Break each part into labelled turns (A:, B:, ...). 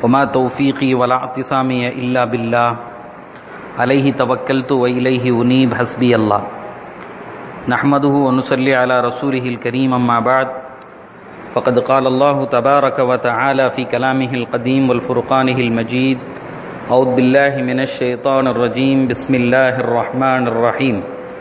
A: وما توفيقي ولا اعتصامي إلا بالله عليه توكلت وإليه أنيب حسبي الله نحمده ونصلي على رسوله الكريم أما بعد فقد قال الله تبارك وتعالى في كلامه القديم والفرقانه المجيد أعوذ بالله من الشيطان الرجيم بسم الله الرحمن الرحيم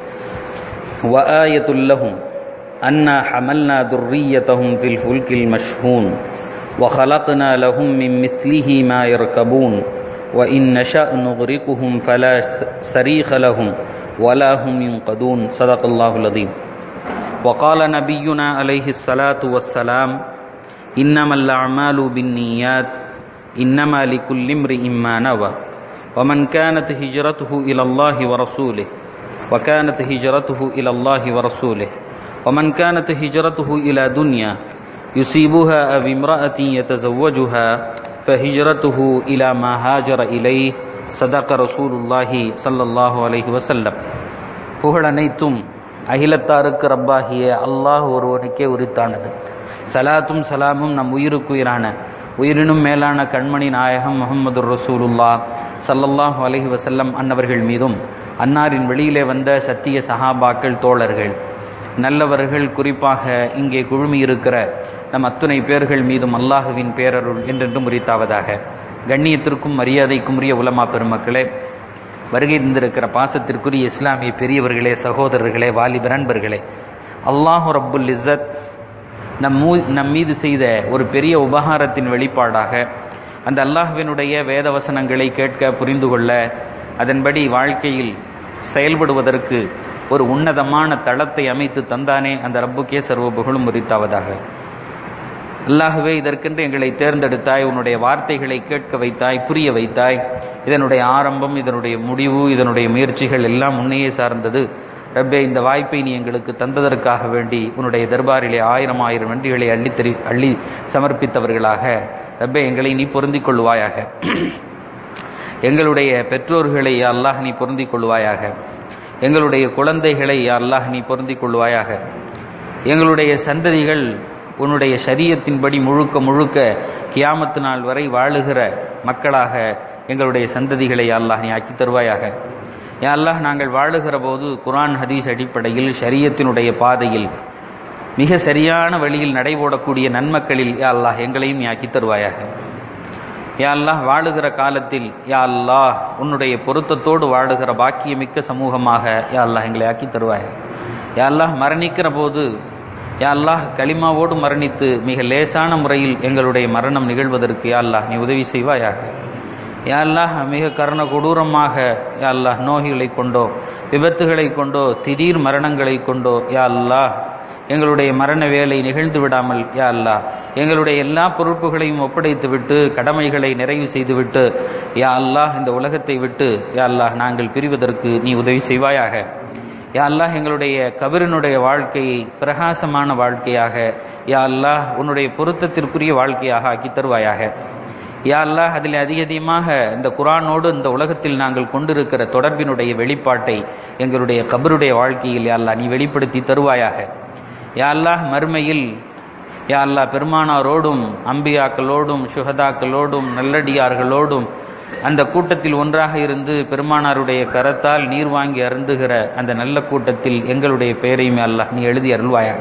A: وآية لهم أنا حملنا ذريتهم في الفلك المشحون وخلقنا لهم من مثله ما يركبون وإن نشأ نغرقهم فلا صريخ لهم ولا هم ينقذون صدق الله العظيم وقال نبينا عليه الصلاة والسلام إنما الأعمال بالنيات إنما لكل امرئ ما نوى ومن كانت هجرته إلى الله ورسوله وكانت هجرته إلى الله ورسوله ومن كانت هجرته إلى دنيا يصيبها أو امرأة يتزوجها فهجرته إلى ما هاجر إليه صدق رسول الله صلى الله عليه وسلم புகழ் அனைத்தும் அகிலத்தாருக்கு ரப்பாகிய அல்லாஹ் ஒருவனுக்கே உரித்தானது சலாத்தும் சலாமும் நம் உயிருக்குயிரான உயிரினும் மேலான கண்மணி நாயகம் முகமது ரசூலுல்லா சல்லல்லாஹு அலஹி வசல்லம் அன்னவர்கள் மீதும் அன்னாரின் வெளியிலே வந்த சத்திய சஹாபாக்கள் தோழர்கள் நல்லவர்கள் குறிப்பாக இங்கே குழுமி இருக்கிற நம் அத்துணை பேர்கள் மீதும் அல்லாஹுவின் பேரருள் என்றென்றும் உரித்தாவதாக கண்ணியத்திற்கும் மரியாதைக்கும் உரிய உலமா பெருமக்களே வருகை இருந்திருக்கிற பாசத்திற்குரிய இஸ்லாமிய பெரியவர்களே சகோதரர்களே வாலிப நண்பர்களே அல்லாஹு ரப்புல் இஸ்ஸத் நம் மூ நம் மீது செய்த ஒரு பெரிய உபகாரத்தின் வெளிப்பாடாக அந்த அல்லாஹுவினுடைய வேத வசனங்களை கேட்க புரிந்து கொள்ள அதன்படி வாழ்க்கையில் செயல்படுவதற்கு ஒரு உன்னதமான தளத்தை அமைத்து தந்தானே அந்த ரப்புக்கே சர்வ புகழும் உரித்தாவதாக அல்லாகவே இதற்கென்று எங்களை தேர்ந்தெடுத்தாய் உன்னுடைய வார்த்தைகளை கேட்க வைத்தாய் புரிய வைத்தாய் இதனுடைய ஆரம்பம் இதனுடைய முடிவு இதனுடைய முயற்சிகள் எல்லாம் உன்னையே சார்ந்தது ரப்பே இந்த வாய்ப்பை நீ எங்களுக்கு தந்ததற்காக வேண்டி உன்னுடைய தர்பாரிலே ஆயிரம் ஆயிரம் நன்றிகளை அள்ளி தெரி அள்ளி சமர்ப்பித்தவர்களாக ரப்பே எங்களை நீ பொருந்திக் கொள்வாயாக எங்களுடைய பெற்றோர்களை அல்லாஹ் நீ பொருந்திக் கொள்வாயாக எங்களுடைய குழந்தைகளை அல்லாஹ் நீ பொருந்திக் கொள்வாயாக எங்களுடைய சந்ததிகள் உன்னுடைய சரியத்தின்படி முழுக்க முழுக்க கியாமத்து நாள் வரை வாழுகிற மக்களாக எங்களுடைய சந்ததிகளை அல்லாஹ் நீ ஆக்கி தருவாயாக யா அல்லாஹ் நாங்கள் வாழுகிற போது குரான் ஹதீஸ் அடிப்படையில் ஷரியத்தினுடைய பாதையில் மிக சரியான வழியில் நடைபோடக்கூடிய நன்மக்களில் யா அல்லாஹ் எங்களையும் நீ ஆக்கி தருவாயாக யா அல்லாஹ் வாழுகிற காலத்தில் யா அல்லாஹ் உன்னுடைய பொருத்தத்தோடு வாழுகிற பாக்கியமிக்க சமூகமாக யா அல்லாஹ் எங்களை ஆக்கி தருவாயாக யா அல்லாஹ் மரணிக்கிற போது யா அல்லாஹ் களிமாவோடு மரணித்து மிக லேசான முறையில் எங்களுடைய மரணம் நிகழ்வதற்கு யா அல்லாஹ் நீ உதவி செய்வாயாக யா அல்லாஹ் மிக கருண கொடூரமாக யா அல்லாஹ் நோய்களை கொண்டோ விபத்துகளை கொண்டோ திடீர் மரணங்களை கொண்டோ யா அல்லாஹ் எங்களுடைய மரண வேலை நிகழ்ந்து விடாமல் யா அல்லாஹ் எங்களுடைய எல்லா பொறுப்புகளையும் ஒப்படைத்து விட்டு கடமைகளை நிறைவு செய்துவிட்டு யா அல்லாஹ் இந்த உலகத்தை விட்டு யா அல்லாஹ் நாங்கள் பிரிவதற்கு நீ உதவி செய்வாயாக யா அல்லாஹ் எங்களுடைய கபிரனுடைய வாழ்க்கையை பிரகாசமான வாழ்க்கையாக யா அல்லாஹ் உன்னுடைய பொருத்தத்திற்குரிய வாழ்க்கையாக ஆக்கி தருவாயாக யா அல்லாஹ் அதில் அதிக அதிகமாக இந்த குரானோடு இந்த உலகத்தில் நாங்கள் கொண்டிருக்கிற தொடர்பினுடைய வெளிப்பாட்டை எங்களுடைய கபருடைய வாழ்க்கையில் யா அல்லாஹ் நீ வெளிப்படுத்தி தருவாயாக யா அல்லாஹ் மறுமையில் யா அல்லாஹ் பெருமானாரோடும் அம்பியாக்களோடும் சுகதாக்களோடும் நல்லடியார்களோடும் அந்த கூட்டத்தில் ஒன்றாக இருந்து பெருமானாருடைய கரத்தால் நீர் வாங்கி அருந்துகிற அந்த நல்ல கூட்டத்தில் எங்களுடைய பெயரையும் அல்லாஹ் நீ எழுதி அருள்வாயாக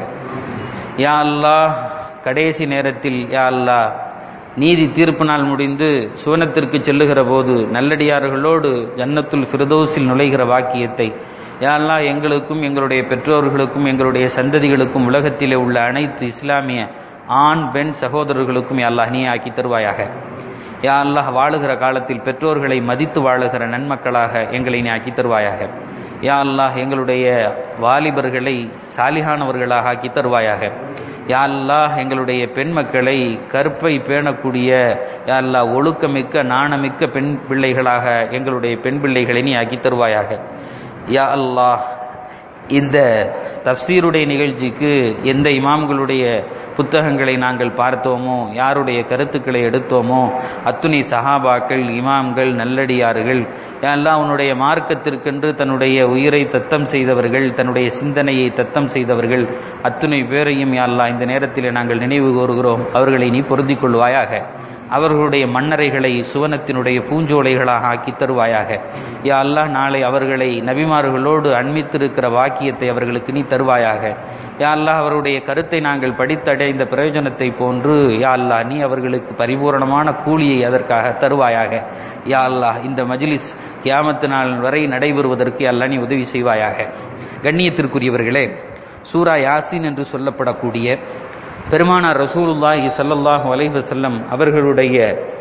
A: யா அல்லாஹ் கடைசி நேரத்தில் யா அல்லாஹ் நீதி தீர்ப்பு நாள் முடிந்து சுவனத்திற்கு செல்லுகிற போது நல்லடியார்களோடு ஜன்னத்துல் ஃபிரதோஸில் நுழைகிற வாக்கியத்தை யாரெல்லாம் எங்களுக்கும் எங்களுடைய பெற்றோர்களுக்கும் எங்களுடைய சந்ததிகளுக்கும் உலகத்திலே உள்ள அனைத்து இஸ்லாமிய ஆண் பெண் சகோதரர்களுக்கும் அல்லாஹ் நீ ஆக்கி தருவாயாக யா அல்லாஹ் வாழுகிற காலத்தில் பெற்றோர்களை மதித்து வாழுகிற நன்மக்களாக எங்களை நீ ஆக்கி தருவாயாக யா அல்லாஹ் எங்களுடைய வாலிபர்களை சாலிகானவர்களாக ஆக்கி தருவாயாக யா அல்லாஹ் எங்களுடைய பெண் மக்களை கற்பை பேணக்கூடிய யா அல்லாஹ் ஒழுக்கமிக்க நாணமிக்க பெண் பிள்ளைகளாக எங்களுடைய பெண் பிள்ளைகளை நீ ஆக்கி தருவாயாக யா அல்லாஹ் இந்த தப்சீருடைய நிகழ்ச்சிக்கு எந்த இமாம்களுடைய புத்தகங்களை நாங்கள் பார்த்தோமோ யாருடைய கருத்துக்களை எடுத்தோமோ அத்துணை சஹாபாக்கள் இமாம்கள் நல்லடியார்கள் எல்லாம் உன்னுடைய மார்க்கத்திற்கென்று தன்னுடைய உயிரை தத்தம் செய்தவர்கள் தன்னுடைய சிந்தனையை தத்தம் செய்தவர்கள் அத்துணை பேரையும் யா அல்லாஹ் இந்த நேரத்தில் நாங்கள் நினைவு கூறுகிறோம் அவர்களை நீ பொருந்திக் கொள்வாயாக அவர்களுடைய மன்னரைகளை சுவனத்தினுடைய பூஞ்சோலைகளாக ஆக்கி தருவாயாக யா அல்லாஹ் நாளை அவர்களை நபிமார்களோடு அண்மித்திருக்கிற வாக்கியத்தை அவர்களுக்கு நீ தருவாயாக யா அல்லாஹ் அவருடைய கருத்தை நாங்கள் படித்தடைந்த பிரயோஜனத்தை போன்று யா அல்லாஹ் நீ அவர்களுக்கு பரிபூரணமான கூலியை அதற்காக தருவாயாக யா அல்லாஹ் இந்த மஜ்லிஸ் கியாமத்து நாள் வரை நடைபெறுவதற்கு அல்லாஹ் நீ உதவி செய்வாயாக கண்ணியத்திற்குரியவர்களே சூரா யாசின் என்று சொல்லப்படக்கூடிய பெருமானார் ரசூலுல்லாஹி ஸல்லல்லாஹு அலைஹி வஸல்லம் அவர்களுடைய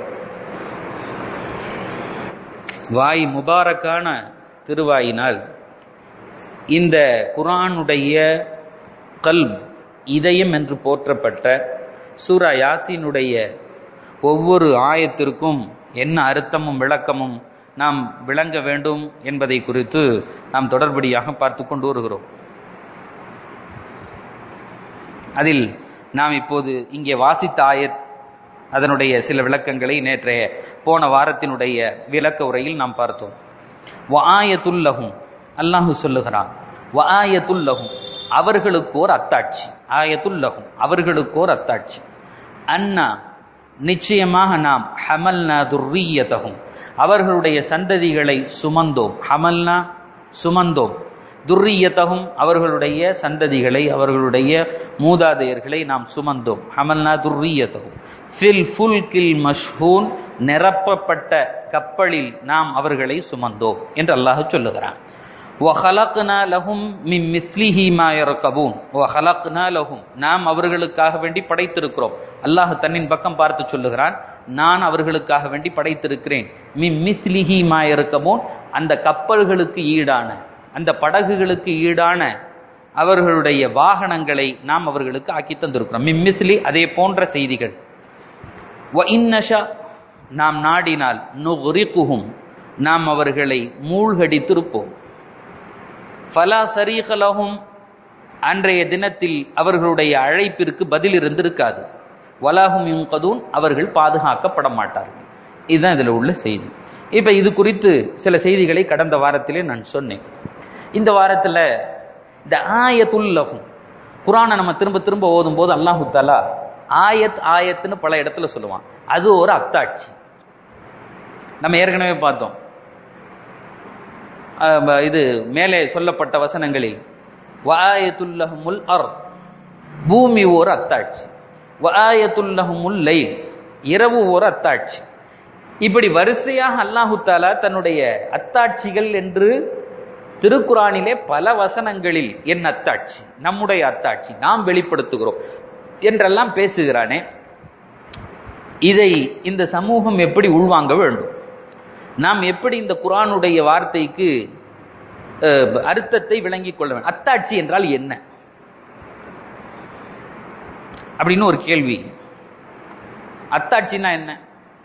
A: வாய் முபாரக்கான திருவாயினால் இந்த குரானுடைய கல்ப் இதயம் என்று போற்றப்பட்ட சூரா யாசினுடைய ஒவ்வொரு ஆயத்திற்கும் என்ன அர்த்தமும் விளக்கமும் நாம் விளங்க வேண்டும் என்பதை குறித்து நாம் தொடர்படியாக பார்த்து கொண்டு வருகிறோம் அதில் நாம் இப்போது இங்கே வாசித்த ஆயத் அதனுடைய சில விளக்கங்களை நேற்றைய போன வாரத்தினுடைய விளக்க உரையில் நாம் பார்த்தோம் வஆயத்துல்லஹும் அல்லாஹு சொல்லுகிறான் வஆயத்துல்லஹும் அவர்களுக்கோர் அத்தாட்சி ஆயத்துல்லஹும் அவர்களுக்கோர் அத்தாட்சி அண்ணா நிச்சயமாக நாம் ஹமல்னா துர்ரியதகும் அவர்களுடைய சந்ததிகளை சுமந்தோம் ஹமல்னா சுமந்தோம் துர்ரியத்தகும் அவர்களுடைய சந்ததிகளை அவர்களுடைய மூதாதையர்களை நாம் சுமந்தோம் ஹமல்னா துர்ரியத்தகும் ஃபில் ஃபுல் கில் மஷ்ஹூன் நிரப்பப்பட்ட கப்பலில் நாம் அவர்களை சுமந்தோம் என்று அல்லாஹ் சொல்லுகிறான் وَخَلَقْنَا لَهُم مِّن مِّثْلِهِ مَا يَرْكَبُونَ وَخَلَقْنَا لَهُم நாம் அவர்களுக்காக வேண்டி படைத்திருக்கிறோம் அல்லாஹ் தன்னின் பக்கம் பார்த்து சொல்லுகிறான் நான் அவர்களுக்காக வேண்டி படைத்திருக்கிறேன் மின் மித்லிஹி மா இருக்கமோன் அந்த கப்பல்களுக்கு ஈடான அந்த படகுகளுக்கு ஈடான அவர்களுடைய வாகனங்களை நாம் அவர்களுக்கு ஆக்கி தந்திருக்கிறோம் மிம்மிஸ்லி அதே போன்ற செய்திகள் வ இன்னஷா நாம் நாடினால் நுகுரிக்குஹும் நாம் அவர்களை மூழ்கடித்திருப்போம் ஃபலா சரீகலகும் அன்றைய தினத்தில் அவர்களுடைய அழைப்பிற்கு பதில் இருந்திருக்காது வலாஹும் யுங்கதூன் அவர்கள் பாதுகாக்கப்பட மாட்டார்கள் இதுதான் இதில் உள்ள செய்தி இப்ப இது குறித்து சில செய்திகளை கடந்த வாரத்திலே நான் சொன்னேன் இந்த வாரத்துல இந்த ஆயத்துல்லகும் குரானை நம்ம திரும்ப திரும்ப ஓதும் போது அல்லாஹு தாலா ஆயத் ஆயத்துன்னு பல இடத்துல சொல்லுவான் அது ஒரு அத்தாட்சி நம்ம ஏற்கனவே பார்த்தோம் அஹ் இது மேலே சொல்லப்பட்ட வசனங்களில் வஆயத்துல்லஹுமுல் அர் பூமி ஒரு அத்தாட்சி வஆயத்துல்லஹுமுல் லைல் இரவு ஒரு அத்தாட்சி இப்படி வரிசையாக அல்லாஹு தாலா தன்னுடைய அத்தாட்சிகள் என்று திருக்குறானிலே பல வசனங்களில் என் அத்தாட்சி நம்முடைய அத்தாட்சி நாம் வெளிப்படுத்துகிறோம் என்றெல்லாம் பேசுகிறானே இதை இந்த சமூகம் எப்படி உள்வாங்க வேண்டும் நாம் எப்படி இந்த குரானுடைய வார்த்தைக்கு அஹ், அர்த்தத்தை விளங்கிக் கொள்ள வேண்டும் அத்தாட்சி என்றால் என்ன அப்படின்னு ஒரு கேள்வி அத்தாட்சினா என்ன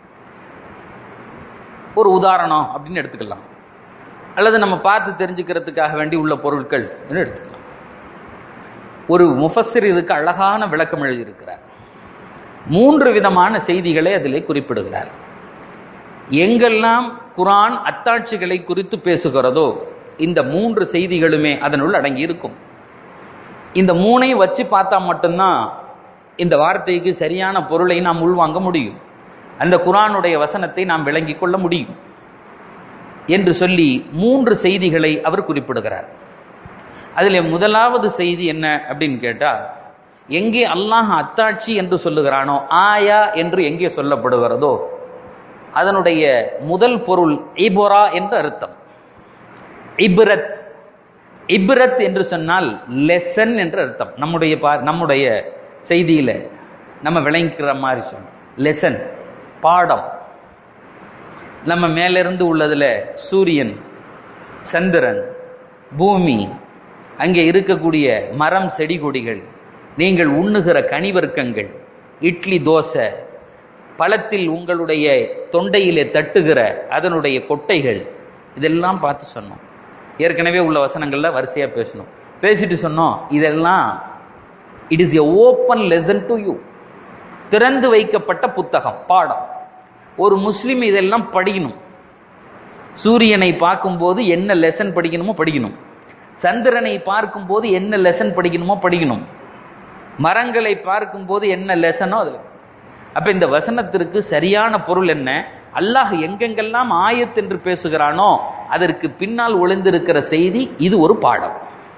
A: ஒரு உதாரணம் அப்படின்னு எடுத்துக்கலாம் அல்லது நம்ம பார்த்து தெரிஞ்சுக்கிறதுக்காக வேண்டி உள்ள பொருட்கள் என்று எடுத்துக்கலாம் ஒரு முஃபஸ்ஸிர் இதுக்கு அழகான விளக்கம் எழுதியிருக்கிறார் மூன்று விதமான செய்திகளை அதிலே குறிப்பிடுகிறார் எங்கெல்லாம் குரான் அத்தாட்சிகளை குறித்து பேசுகிறதோ இந்த மூன்று செய்திகளுமே அதனுள் அடங்கி இருக்கும் இந்த மூணையும் வச்சு பார்த்தா மட்டும்தான் இந்த வார்த்தைக்கு சரியான பொருளை நாம் உள்வாங்க முடியும் அந்த குரானுடைய வசனத்தை நாம் விளங்கிக் கொள்ள முடியும் என்று சொல்லி மூன்று செய்திகளை அவர் குறிப்பிடுகிறார் அதில் முதலாவது செய்தி என்ன அப்படின்னு கேட்டா எங்கே அல்லாஹ் அத்தாட்சி என்று சொல்லுகிறானோ ஆயா என்று எங்கே சொல்லப்படுகிறதோ அதனுடைய முதல் பொருள் இபொரா என்று அர்த்தம் இப்ரத் இப்ரத் என்று சொன்னால் லெசன் என்று அர்த்தம் நம்முடைய பா- நம்முடைய செய்தியில நம்ம விளங்கிக்கிற மாதிரி சொன்னோம் லெசன் பாடம் நம்ம மேலிருந்து உள்ளதுல சூரியன் சந்திரன் பூமி அங்கே இருக்கக்கூடிய மரம் செடி கொடிகள் நீங்கள் உண்ணுகிற கனிவர்க்கங்கள் இட்லி தோசை பழத்தில் உங்களுடைய தொண்டையிலே தட்டுகிற அதனுடைய கொட்டைகள் இதெல்லாம் பார்த்து சொன்னோம் ஏற்கனவே உள்ள வசனங்கள்ல வரிசையா பேசணும் பேசிட்டு சொன்னோம் இதெல்லாம் it is a open lesson to you திறந்து வைக்கப்பட்ட புத்தகம் பாடம் ஒரு முஸ்லிம் இதெல்லாம் படிக்கணும் சூரியனை பார்க்கும்போது என்ன லெசன் படிக்கணுமோ படிக்கணும் சந்திரனை பார்க்கும்போது என்ன லெசன் படிக்கணுமோ படிக்கணும் மரங்களை பார்க்கும்போது என்ன லெசனோ அதுல அப்ப இந்த வசனத்திற்கு சரியான பொருள் என்ன அல்லாஹ் எங்கெங்கெல்லாம் ஆயத் என்று பேசுகிறானோ அதற்கு பின்னால் ஒளிந்திருக்கிற செய்தி இது ஒரு பாடம்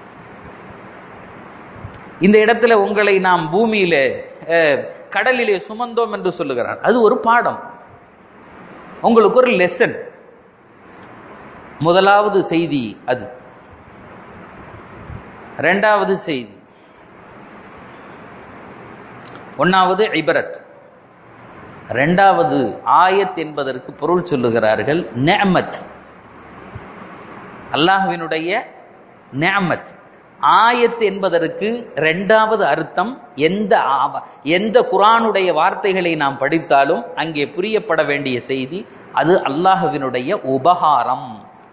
A: இந்த இடத்துல உங்களை நாம் பூமியில அஹ், கடலிலே சுமந்தோம் என்று சொல்லுகிறார் அது ஒரு பாடம் உங்களுக்கு ஒரு லெசன் முதலாவது செய்தி அது இரண்டாவது செய்தி ஒன்னாவது இபரத் இரண்டாவது ஆயத் என்பதற்கு பொருள் சொல்லுகிறார்கள் நேமத் அல்லாஹ்வினுடைய நேமத் ஆயத் என்பதற்கு இரண்டாவது அர்த்தம் எந்த ஆவ- எந்த குரானுடைய வார்த்தைகளை நாம் படித்தாலும் அங்கே புரியப்பட வேண்டிய செய்தி அது அல்லாஹ்வினுடைய உபகாரம்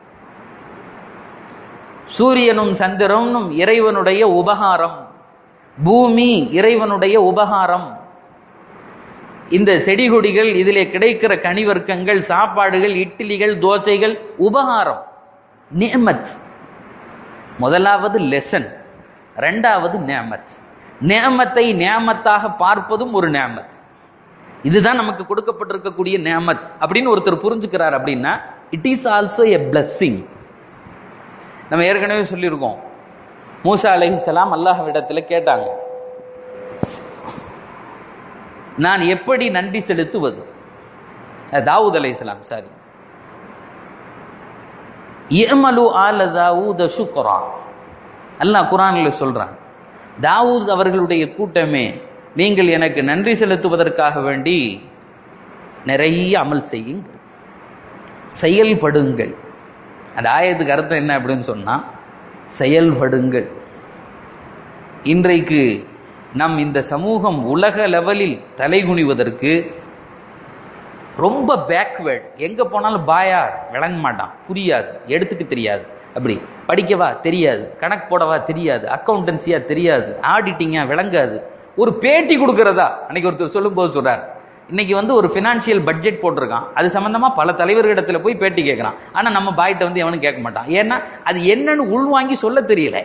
A: சூரியனும் சந்திரனும் இறைவனுடைய உபகாரம் பூமி இறைவனுடைய உபகாரம் இந்த செடி கொடிகள் இதிலே கிடைக்கிற கனிவர்க்கங்கள் சாப்பாடுகள் இட்லிகள் தோசைகள் உபகாரம் நேமத் முதலாவது லெசன் ரெண்டாவது நேமத் நேமத்தை நேமத்தாக பார்ப்பதும் ஒரு நேமத் இதுதான் நமக்கு கொடுக்கப்பட்டிருக்கக்கூடிய நேமத் அப்படின்னு ஒருத்தர் புரிஞ்சுக்கிறார் அப்படின்னா it is also a blessing நம்ம ஏற்கனவே சொல்லியிருக்கோம் மூசா அலைஹிஸ்ஸலாம் அல்லாஹ்விடத்துல கேட்டாங்க நான் எப்படி நன்றி செலுத்துவது அஹ் தாவூத் அலைஹிஸ்ஸலாம் சாரி இயமலு ஆல தாவூத சுக்ரா அல்லாஹ் குரான்ல சொல்றான் தாவூத் அவர்களுடைய கூட்டமே நீங்கள் எனக்கு நன்றி செலுத்துவதற்காக வேண்டி நிறைய அமல் செய்யுங்கள் செயல்படுங்கள் அந்த ஆயத்துக்கு அர்த்தம் என்ன அப்படின்னு சொன்னா செயல்படுங்கள் இன்றைக்கு நம் இந்த சமூகம் உலக லெவலில் தலைகுனிவதற்கு ரொம்ப பேக்வேர்ட் எங்க போனாலும் பாயா விளங்க மாட்டான் புரியாது எடுத்துக்க தெரியாது அப்படி படிக்கவா தெரியாது கணக்கு போடவா தெரியாது அக்கௌண்டன்சியா தெரியாது ஆடிட்டிங்கா விளங்காது ஒரு பேட்டி கொடுக்கறதா அன்னைக்கு ஒருத்தர் சொல்லும்போது சொல்றார் இன்னைக்கு வந்து ஒரு பினான்சியல் பட்ஜெட் போட்டிருக்கான் அது சம்பந்தமா பல தலைவர்களிடத்துல போய் பேட்டி கேட்கறான் ஆனா நம்ம பாய்ட்ட வந்து எவனும் கேட்க மாட்டான் ஏன்னா அது என்னன்னு உள்வாங்கி சொல்ல தெரியல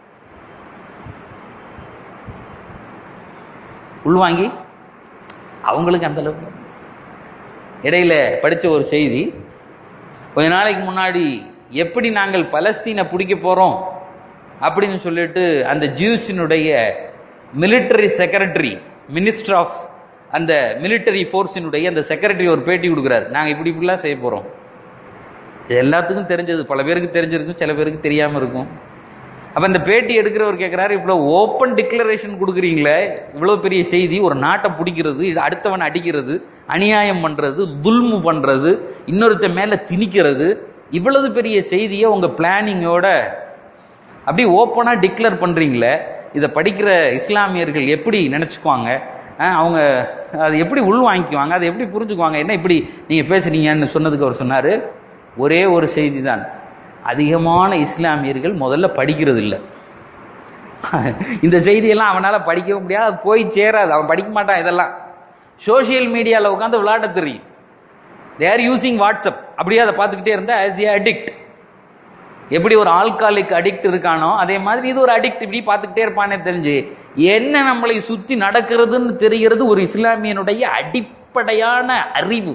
A: உள்வாங்கி அவங்களுக்கு அந்த அளவுக்கு இடையில படிச்ச ஒரு செய்தி கொஞ்ச நாளைக்கு முன்னாடி எப்படி நாங்கள் பலஸ்தீனை பிடிக்க போறோம் அப்படின்னு சொல்லிட்டு அந்த ஜூஸினுடைய மிலிட்டரி செக்ரட்டரி மினிஸ்டர் ஆஃப் அந்த மிலிட்டரி ஃபோர்ஸினுடைய அந்த செக்ரட்டரி ஒரு பேட்டி கொடுக்குறாரு நாங்க இப்படி இப்படிலாம் செய்ய போறோம் இது எல்லாத்துக்கும் தெரிஞ்சது பல பேருக்கு தெரிஞ்சிருக்கும் சில பேருக்கு தெரியாம இருக்கும் அப்ப இந்த பேட்டி எடுக்கிறவர் கேட்கிறாரு இவ்வளவு ஓப்பன் டிக்ளரேஷன் கொடுக்குறீங்களே இவ்வளவு பெரிய செய்தி ஒரு நாட்டை பிடிக்கிறது இது அடுத்தவன் அடிக்கிறது அநியாயம் பண்றது துல்மு பண்றது இன்னொருத்த மேல திணிக்கிறது இவ்வளவு பெரிய செய்தியை உங்க பிளானிங்கோட அப்படி ஓப்பனா டிக்ளேர் பண்றீங்களே இதை படிக்கிற இஸ்லாமியர்கள் எப்படி நினைச்சுக்குவாங்க அஹ் அவங்க அது எப்படி உள் வாங்கிக்குவாங்க அதை எப்படி புரிஞ்சுக்குவாங்க என்ன இப்படி நீங்க பேசுறீங்கன்னு சொன்னதுக்கு அவர் சொன்னாரு ஒரே ஒரு செய்தி தான் அதிகமான இஸ்லாமியர்கள் முதல்ல படிக்கிறது இல்லை இந்த செய்தியெல்லாம் அவனால படிக்கவும் முடியாது அது போய் சேராது அவன் படிக்க மாட்டான் இதெல்லாம் சோசியல் மீடியால உட்காந்து விளையாட தெரியும் தே ஆர் யூசிங் வாட்ஸ்அப் அப்படியே அதை பார்த்துக்கிட்டே இருந்தா ஆஸ் ஏ அடிக்ட் எப்படி ஒரு ஆல்காலிக் அடிக்ட் இருக்கானோ அதே மாதிரி இது ஒரு அடிக்ட் இப்படி பார்த்துக்கிட்டே இருப்பானே தெரிஞ்சு என்ன நம்மளை சுத்தி நடக்கிறதுன்னு தெரிகிறது ஒரு இஸ்லாமியனுடைய அடிப்படையான அறிவு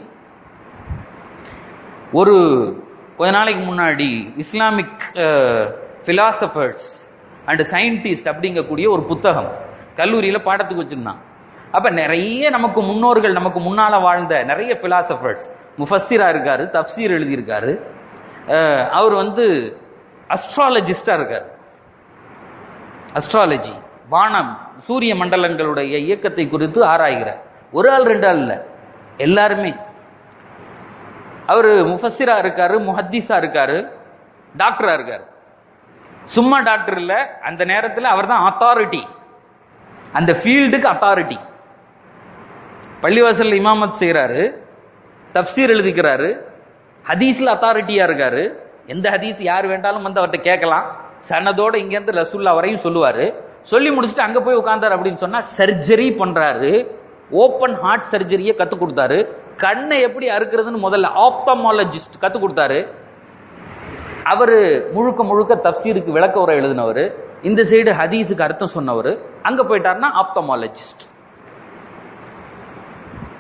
A: ஒரு கொஞ்ச நாளைக்கு முன்னாடி இஸ்லாமிக் பிலாசபர்ஸ் அண்ட் சயின்டிஸ்ட் அப்படிங்கக்கூடிய ஒரு புத்தகம் கல்லூரியில பாடத்துக்கு வச்சிருந்தான் அப்ப நிறைய நமக்கு முன்னோர்கள் நமக்கு முன்னால வாழ்ந்த நிறைய பிலாசபர்ஸ் முஃபஸ்ஸிரா இருக்காரு தப்சீர் எழுதியிருக்காரு அஹ், அவர் வந்து அஸ்ட்ராலஜிஸ்டா இருக்காரு அஸ்ட்ராலஜி வானம் சூரிய மண்டலங்களுடைய இயக்கத்தை குறித்து ஆராய்கிறார் ஒரு ஆள் ரெண்டு ஆள் இல்ல எல்லாருமே அவரு முஃபஸ்ஸிரா இருக்காரு முஹத்திஸா இருக்காரு டாக்டரா இருக்காரு சும்மா டாக்டர் இல்ல அந்த நேரத்துல அவர் தான் அத்தாரிட்டி அந்த ஃபீல்டுக்கு அத்தாரிட்டி பள்ளிவாசல்ல இமாமத் செய்யறாரு தப்சீர் எழுதிக்கிறாரு ஹதீஸ்ல அத்தாரிட்டியா இருக்காரு எந்த ஹதீஸ் யார் வேண்டாலும் வந்து அவர்கிட்ட கேட்கலாம் சனதோட இங்க இருந்து ரசூல்லா வரையும் சொல்லுவாரு சொல்லி முடிச்சுட்டு அங்க போய் உட்கார்ந்தாரு அப்படின்னு சொன்னா சர்ஜரி பண்றாரு ஓப்பன் ஹார்ட் சர்ஜரியை கத்து கொடுத்தாரு கண்ணை எப்படி அறுக்கிறதுன்னு முதல்ல ஆப்தமாலஜிஸ்ட் கத்து கொடுத்தாரு அவரு முழுக்க முழுக்க தப்சீருக்கு விளக்க உரை எழுதினவர் இந்த சைடு ஹதீஸுக்கு அர்த்தம் சொன்னவர் அங்க போயிட்டாருன்னா ஆப்தமாலஜிஸ்ட்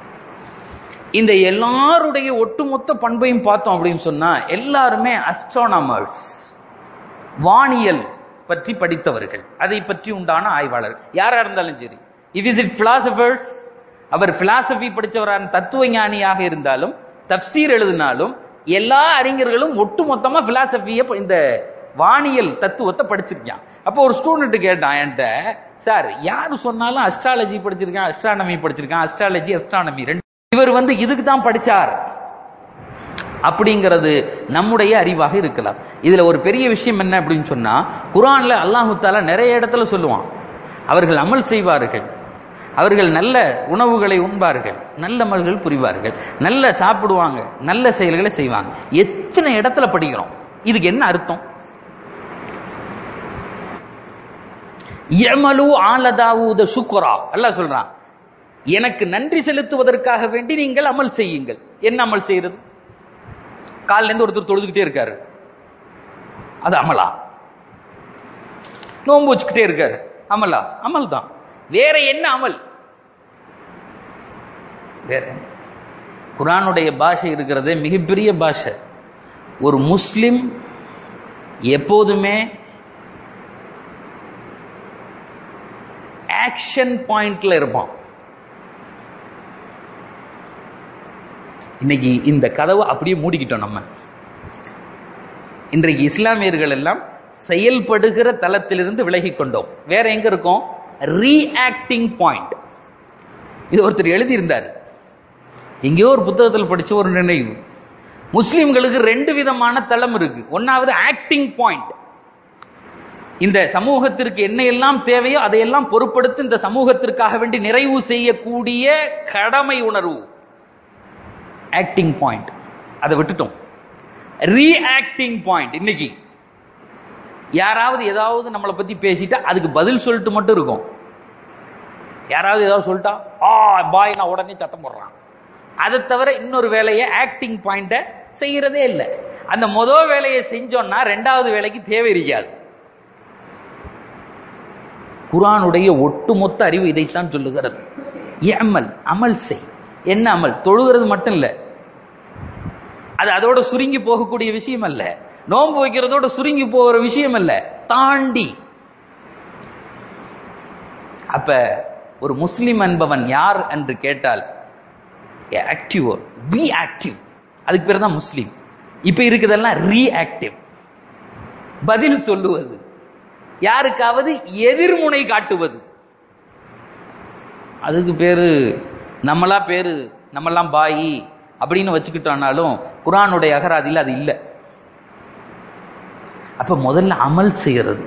A: இந்த எல்லாருடைய ஒட்டுமொத்த பண்பையும் பார்த்தோம் அப்படின்னு சொன்னா எல்லாருமே அஸ்ட்ரானமர்ஸ் வானியல் பற்றி படித்தவர்கள் அதை பற்றி உண்டான ஆய்வாளர் யாரா இருந்தாலும் சரி இட் இஸ் இட் பிலாசபர்ஸ் அவர் பிலாசபி படிச்சவரான தத்துவ ஞானியாக இருந்தாலும் தப்சீர் எழுதினாலும் எல்லா அறிஞர்களும் ஒட்டுமொத்தமா பிலாசபிய இந்த வானியல் தத்துவத்தை படிச்சிருக்கான் அப்போ ஒரு ஸ்டூடெண்ட் கேட்டான் என்கிட்ட சார் யாரு சொன்னாலும் அஸ்ட்ராலஜி படிச்சிருக்கான் அஸ்ட்ரானமி படிச்சிருக்கான் அஸ்ட்ராலஜி அஸ்ட்ரானமி ரெண்டு இவர் வந்து இதுக்கு தான் படிச்சார் அப்படிங்கிறது நம்முடைய அறிவாக இருக்கலாம் இதுல ஒரு பெரிய விஷயம் என்ன அப்படின்னு சொன்னா குரான்ல அல்லாஹு தாலா நிறைய இடத்துல சொல்லுவான் அவர்கள் அமல் செய்வார்கள் அவர்கள் நல்ல உணவுகளை உண்பார்கள் நல்ல அமல்கள் புரிவார்கள் நல்ல சாப்பிடுவாங்க நல்ல செயல்களை செய்வாங்க எத்தனை இடத்துல படிக்கிறோம் இதுக்கு என்ன அர்த்தம் யமலு ஆலதாவூத சுக்குரா அல்லாஹ் சொல்றான் எனக்கு நன்றி செலுத்துவதற்காக வேண்டி நீங்கள் அமல் செய்யுங்கள் என்ன அமல் செய்யறது காலில இருந்து ஒருத்தர் தொழுதுகிட்டே இருக்காரு அது அமலா நோன்பு வச்சுக்கிட்டே இருக்காரு அமலா அமல் தான் வேற என்ன அமல் வேற என்ன? குரானுடைய பாஷை இருக்கிறதே மிகப்பெரிய பாஷை ஒரு முஸ்லிம் எப்போதுமே ஆக்ஷன் பாயிண்ட்ல இருப்பான் இன்னைக்கு இந்த கதவை அப்படியே மூடிக்கிட்டோம் நம்ம இன்றைக்கு இஸ்லாமியர்கள் எல்லாம் செயல்படுகிற தளத்திலிருந்து விலகி கொண்டோம் வேற எங்க இருக்கோம் ரீஆக்டிங் பாயிண்ட் இது ஒருத்தர் எழுதியிருந்தார் எங்கேயோ ஒரு புத்தகத்தில் படிச்ச ஒரு நினைவு முஸ்லிம்களுக்கு ரெண்டு விதமான தளம் இருக்கு ஒன்னாவது ஆக்டிங் பாயிண்ட் இந்த சமூகத்திற்கு என்ன எல்லாம் தேவையோ அதையெல்லாம் பொறுப்படுத்தி இந்த சமூகத்திற்காக வேண்டி நிறைவு செய்யக்கூடிய கடமை உணர்வு ஆக்டிங் பாயிண்ட் அதை விட்டுட்டோம் ரீஆக்டிங் பாயிண்ட் இன்னைக்கு யாராவது ஏதாவது நம்மளை பத்தி பேசிட்டா அதுக்கு பதில் சொல்லிட்டு மட்டும் இருக்கும் யாராவது ஏதாவது சொல்லிட்டா ஆ பாய் நான் உடனே சத்தம் போடுறான் அதை தவிர இன்னொரு வேலையை ஆக்டிங் பாயிண்ட செய்யறதே இல்லை அந்த முதல் வேலையை செஞ்சோம்னா ரெண்டாவது வேலைக்கு தேவை இருக்காது குரானுடைய ஒட்டுமொத்த அறிவு இதைத்தான் சொல்லுகிறது அமல் அமல் செய் என்ன அமல் தொழுகிறது மட்டும் இல்ல அது அதோட சுருங்கி போகக்கூடிய விஷயம் அல்ல நோன்பு வைக்கிறதோட சுருங்கி போகிற விஷயம் அல்ல தாண்டி அப்ப ஒரு முஸ்லிம் என்பவன் யார் என்று கேட்டால் ஆக்டிவ் பி ஆக்டிவ் அதுக்கு பேர் தான் முஸ்லீம் இப்ப இருக்குதெல்லாம் ரீஆக்டிவ் பதில் சொல்லுவது யாருக்காவது எதிர்முனை காட்டுவது அதுக்கு பேரு நம்மளா பேரு நம்மெல்லாம் பாயி அப்படின்னு வச்சுக்கிட்டோம்னாலும் குரானுடைய அகராதியில் அது இல்லை அப்ப முதல்ல அமல் செய்யறது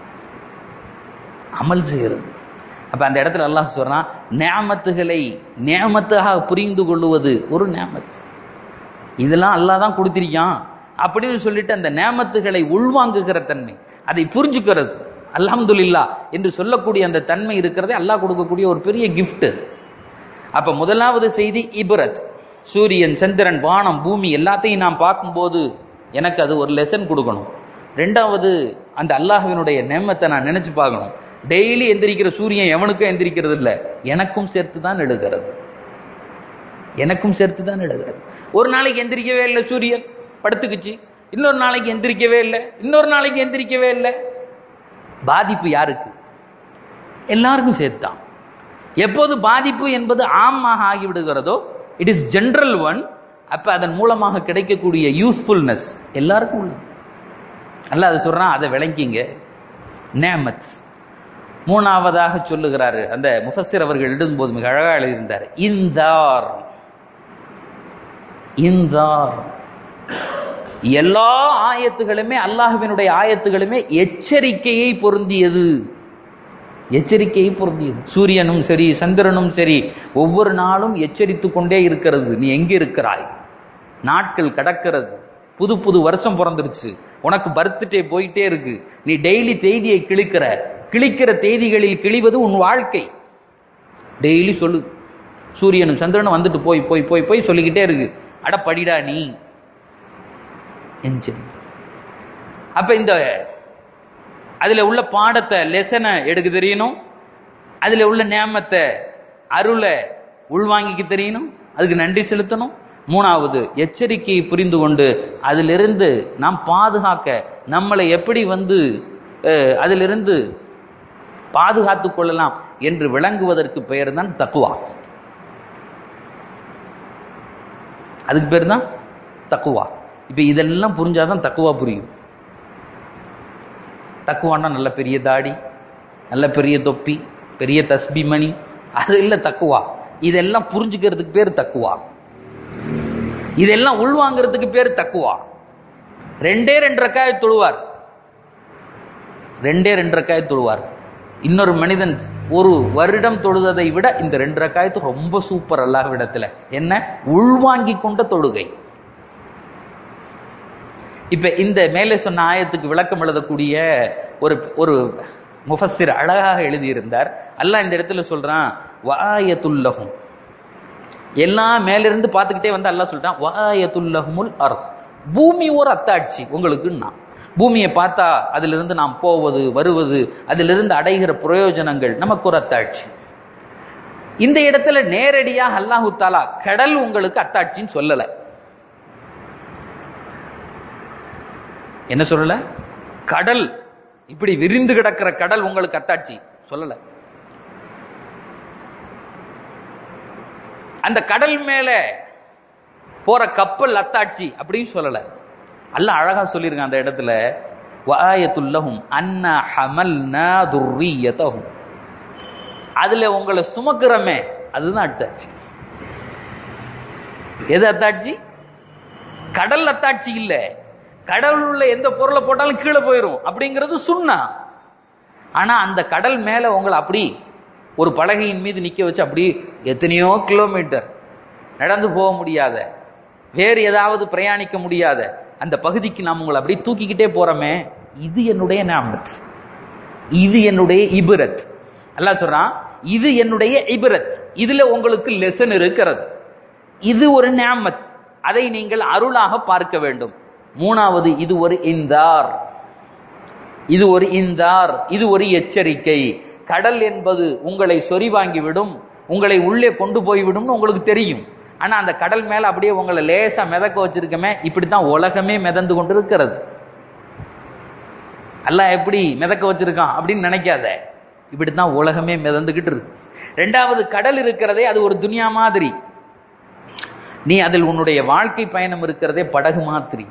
A: அமல் செய்யறது அப்ப அந்த இடத்துல அல்லாஹ் சொல்றான் நேமத்துகளை நேமத்தாக புரிந்து கொள்ளுவது ஒரு நேமத் இதெல்லாம் அல்லாஹ் தான் கொடுத்திருக்கான் அப்படின்னு சொல்லிட்டு அந்த நேமத்துகளை உள்வாங்குகிற தன்மை அதை புரிஞ்சுக்கிறது அல்ஹம்துலில்லா என்று சொல்லக்கூடிய அந்த தன்மை இருக்கிறதே அல்லாஹ் கொடுக்கக்கூடிய ஒரு பெரிய கிஃப்ட் அப்ப முதலாவது செய்தி இபரத் சூரியன் சந்திரன் வானம் பூமி எல்லாத்தையும் நாம் பார்க்கும்போது எனக்கு அது ஒரு லெசன் கொடுக்கணும் ரெண்டாவது அந்த அல்லாஹ்வினுடைய நேமத்தை நான் நினைச்சு பார்க்கணும் டெய்லி எந்திரிக்கிற சூரியன் எவனுக்கும் எந்திரிக்கிறது இல்ல எனக்கும் சேர்த்து தான் எழுகிறது எனக்கும் சேர்த்து தான் எழுகிறது ஒரு நாளைக்கு எந்திரிக்கவே இல்லை சூரியன் படுத்துக்குச்சு இன்னொரு நாளைக்கு எந்திரிக்கவே இல்லை இன்னொரு நாளைக்கு எந்திரிக்கவே இல்லை பாதிப்பு யாருக்கு எல்லாருக்கும் சேர்த்தான் எப்போது பாதிப்பு என்பது ஆமாக ஆகிவிடுகிறதோ இட் இஸ் ஜெனரல் ஒன் அப்ப அதன் மூலமாக கிடைக்கக்கூடிய யூஸ்ஃபுல்னஸ் எல்லாருக்கும் உள்ளது அல்ல அது சொல்றான் அதை விளங்கிங்க நேமத் மூணாவதாக சொல்லுகிறாரு அந்த முஃபஸிர் அவர்கள் எழுதும்போது மிக அழகா எழுதியிருந்தார் இந்தார் இந்தார் எல்லா ஆயத்துகளுமே அல்லாஹுவினுடைய ஆயத்துகளுமே எச்சரிக்கையை பொருந்தியது எச்சரிக்கையை பொருந்தியது சூரியனும் சரி சந்திரனும் சரி ஒவ்வொரு நாளும் எச்சரித்துக் கொண்டே இருக்கிறது நீ எங்க இருக்கிறாய் நாட்கள் கடக்கிறது புது புது வருஷம் பிறந்துருச்சு உனக்கு பர்த்டே போயிட்டே இருக்கு நீ டெய்லி தேதியை கிழிக்கிற கிழிக்கிற தேதிகளில் கிழிவது உன் வாழ்க்கை டெய்லி சொல்லு சூரியனும் சந்திரனும் வந்துட்டு போய் போய் போய் போய் சொல்லிக்கிட்டே இருக்கு அட படிடா நீ என்ஜின் அப்ப இந்த அதுல உள்ள பாடத்தை லெசனை எடுக்க தெரியணும் அதுல உள்ள நேமத்தை அருளை உள்வாங்கிக்க தெரியணும் அதுக்கு நன்றி செலுத்தணும் மூணாவது எச்சரிக்கையை புரிந்து கொண்டு அதிலிருந்து நாம் பாதுகாக்க நம்மளை எப்படி வந்து அஹ், அதிலிருந்து பாதுகாத்துக் கொள்ளலாம் என்று விளங்குவதற்கு பெயர் தான் தக்குவா அதுக்கு பேர் தான் தக்குவா இப்ப இதெல்லாம் புரிஞ்சாதான் தக்குவா புரியும் தக்குவான்னா நல்ல பெரிய தாடி நல்ல பெரிய தொப்பி பெரிய தஸ்பி மணி அது இல்ல தக்குவா இதெல்லாம் புரிஞ்சுக்கிறதுக்கு பேர் தக்குவா இதெல்லாம் உள்வாங்கிறதுக்கு பேர் தக்குவா ரெண்டே ரெண்டு ரக்காய தொழுவார் ரெண்டே ரெண்டு ரக்காய தொழுவார் இன்னொரு மனிதன் ஒரு வருடம் தொழுததை விட இந்த ரெண்டு ரக்காயத்து ரொம்ப சூப்பர் அல்லாஹ் விடத்துல என்ன உள்வாங்கி கொண்ட தொழுகை இப்ப இந்த மேலே சொன்ன ஆயத்துக்கு விளக்கம் எழுதக்கூடிய ஒரு ஒரு முஃபஸ்ஸிர் அழகாக எழுதியிருந்தார் அல்லாஹ் இந்த இடத்துல சொல்றான் வாயத்துல்லஹும் எல்லாம் மேலிருந்து பார்த்துக்கிட்டே வந்து அல்லாஹ் சொல்றான் வாயத்துல்லஹுமுல் அர்த் பூமி ஒரு அத்தாட்சி உங்களுக்குன்னா பூமியை பார்த்தா அதிலிருந்து நாம் போவது வருவது அதிலிருந்து அடைகிற பிரயோஜனங்கள் நமக்கு ஒரு அத்தாட்சி இந்த இடத்துல நேரடியாக அல்லாஹு தாலா கடல் உங்களுக்கு அத்தாட்சின்னு சொல்லல என்ன சொல்லல கடல் இப்படி விரிந்து கிடக்கிற கடல் உங்களுக்கு அத்தாட்சி சொல்லல அந்த கடல் மேல போற கப்பல் அத்தாட்சி அப்படின்னு சொல்லல அல்லாஹ் அழகா சொல்லியிருக்கான் அந்த இடத்துல வாயத்துல்லஹும் அன்னா ஹமல்னா துர்ரியதஹும் அதுல உங்களை சுமக்கிறமே அதுதான் அத்தாட்சி எது அத்தாட்சி கடல் அத்தாட்சி இல்ல கடல் உள்ள எந்த பொருளை போட்டாலும் கீழே போயிடும் அப்படிங்கிறது சுண்ணா ஆனா அந்த கடல் மேல உங்களை அப்படி ஒரு பலகையின் மீது நிக்க வச்சு அப்படி எத்தனையோ கிலோமீட்டர் நடந்து போக முடியாத வேறு ஏதாவது பிரயாணிக்க முடியாத அந்த பகுதிக்கு நாம் உங்களை அப்படி தூக்கிக்கிட்டே போறோமே இது என்னுடைய நாமத் இது என்னுடைய இபுரத் அல்லாஹ் சொல்றான் இது என்னுடைய இபுரத் இதுல உங்களுக்கு லெசன் இருக்கிறது இது ஒரு நியாமத் அதை நீங்கள் அருளாக பார்க்க வேண்டும் மூணாவது இது ஒரு இந்தார் இது ஒரு இந்தார் இது ஒரு எச்சரிக்கை கடல் என்பது உங்களை சொறி வாங்கிவிடும் உங்களை உள்ளே கொண்டு போய்விடும்னு உங்களுக்கு தெரியும் ஆனா அந்த கடல் மேல அப்படியே உங்களை லேசா மிதக்க வச்சிருக்கமே இப்படித்தான் உலகமே மிதந்து கொண்டு இருக்கிறது அல்லாஹ் எப்படி மிதக்க வச்சிருக்கான் அப்படின்னு நினைக்காத இப்படித்தான் உலகமே மிதந்துகிட்டு இருக்கு ரெண்டாவது கடல் இருக்கிறதே அது ஒரு துனியா மாதிரி நீ அதில் உன்னுடைய வாழ்க்கை பயணம் இருக்கிறதே படகு மாதிரி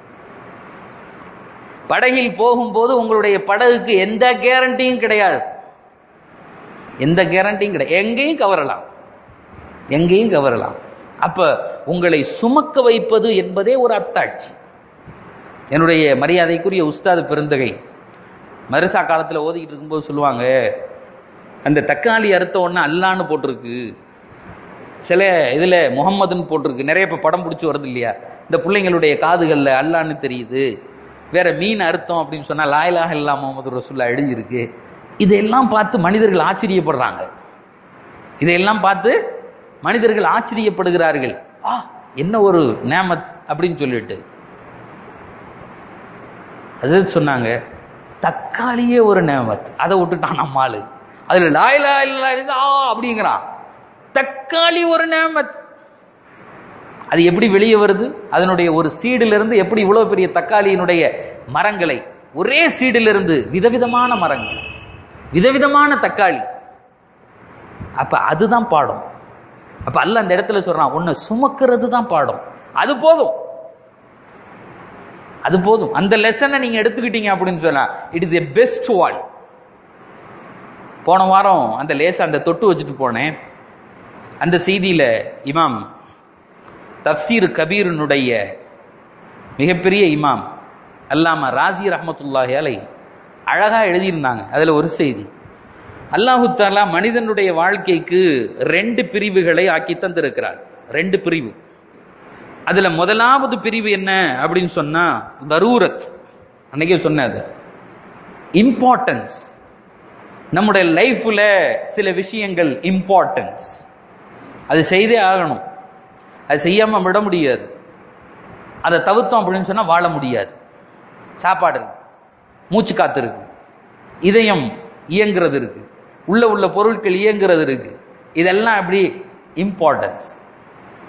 A: படகில் போகும்போது உங்களுடைய படகுக்கு எந்த கேரண்டியும் கிடையாது எந்த கேரண்டியும் கிடையாது எங்கேயும் கவரலாம் எங்கேயும் கவரலாம் அப்ப உங்களை சுமக்க வைப்பது என்பதே ஒரு அத்தாட்சி என்னுடைய மரியாதைக்குரிய உஸ்தாது பெருந்தகை மருசா காலத்துல ஓதிக்கிட்டு இருக்கும்போது சொல்லுவாங்க அந்த தக்காளி அறுத்த உடனே அல்லான்னு போட்டிருக்கு சில இதுல முகம்மதுன்னு போட்டிருக்கு நிறைய இப்ப படம் பிடிச்சி வருது இல்லையா இந்த பிள்ளைங்களுடைய காதுகள்ல அல்லான்னு தெரியுது வேற மீன் அர்த்தம் அப்படின்னு சொன்னா லாயிலாக இல்லா முகமது ரசூல்லா எழுதியிருக்கு இதையெல்லாம் பார்த்து மனிதர்கள் ஆச்சரியப்படுறாங்க இதையெல்லாம் பார்த்து மனிதர்கள் ஆச்சரியப்படுகிறார்கள் ஆ என்ன ஒரு நேமத் அப்படின்னு சொல்லிட்டு அது சொன்னாங்க தக்காளியே ஒரு நேமத் அதை விட்டுட்டான் நம்ம ஆளு அதுல லாயிலா இல்லா ஆ அப்படிங்கிறான் தக்காளி ஒரு நேமத் அது எப்படி வெளியே வருது அதனுடைய ஒரு சீடுல இருந்து எப்படி இவ்வளவு பெரிய தக்காளியினுடைய மரங்களை ஒரே சீடுல இருந்து விதவிதமான மரங்கள் விதவிதமான தக்காளி அப்ப அதுதான் பாடம் அப்ப அல்ல அந்த இடத்துல சொல்றான் உன்னை சுமக்கிறது தான் பாடம் அது போதும் அது போதும் அந்த லெசனை நீங்க எடுத்துக்கிட்டீங்க அப்படின்னு சொன்னா it is a best one போன வாரம் அந்த லேசா அந்த தொட்டு வச்சுட்டு போனேன் அந்த செய்தியில இமாம் தப்சீர் கபீரனுடைய மிகப்பெரிய இமாம் அல்லாம ராசி ரஹமத்துல்லாஹி அலை அழகா எழுதியிருந்தாங்க அதுல ஒரு செய்தி அல்லாஹு தாலா மனிதனுடைய வாழ்க்கைக்கு ரெண்டு பிரிவுகளை ஆக்கி தந்திருக்கிறார் ரெண்டு பிரிவு அதுல முதலாவது பிரிவு என்ன அப்படின்னு சொன்னா தரூரத் அன்னைக்கே சொன்னது இம்பார்ட்டன்ஸ் நம்முடைய லைஃப்ல சில விஷயங்கள் இம்பார்ட்டன்ஸ் அது செய்தே ஆகணும் அது செய்யாம விட முடியாது அதை தவிர்த்தோம் அப்படின்னு சொன்னா வாழ முடியாது சாப்பாடு இருக்கு மூச்சு காத்து இருக்கு இதயம் இயங்குறது இருக்கு உள்ள உள்ள பொருட்கள் இயங்குறது இருக்கு இதெல்லாம் அப்படி இம்பார்ட்டன்ஸ்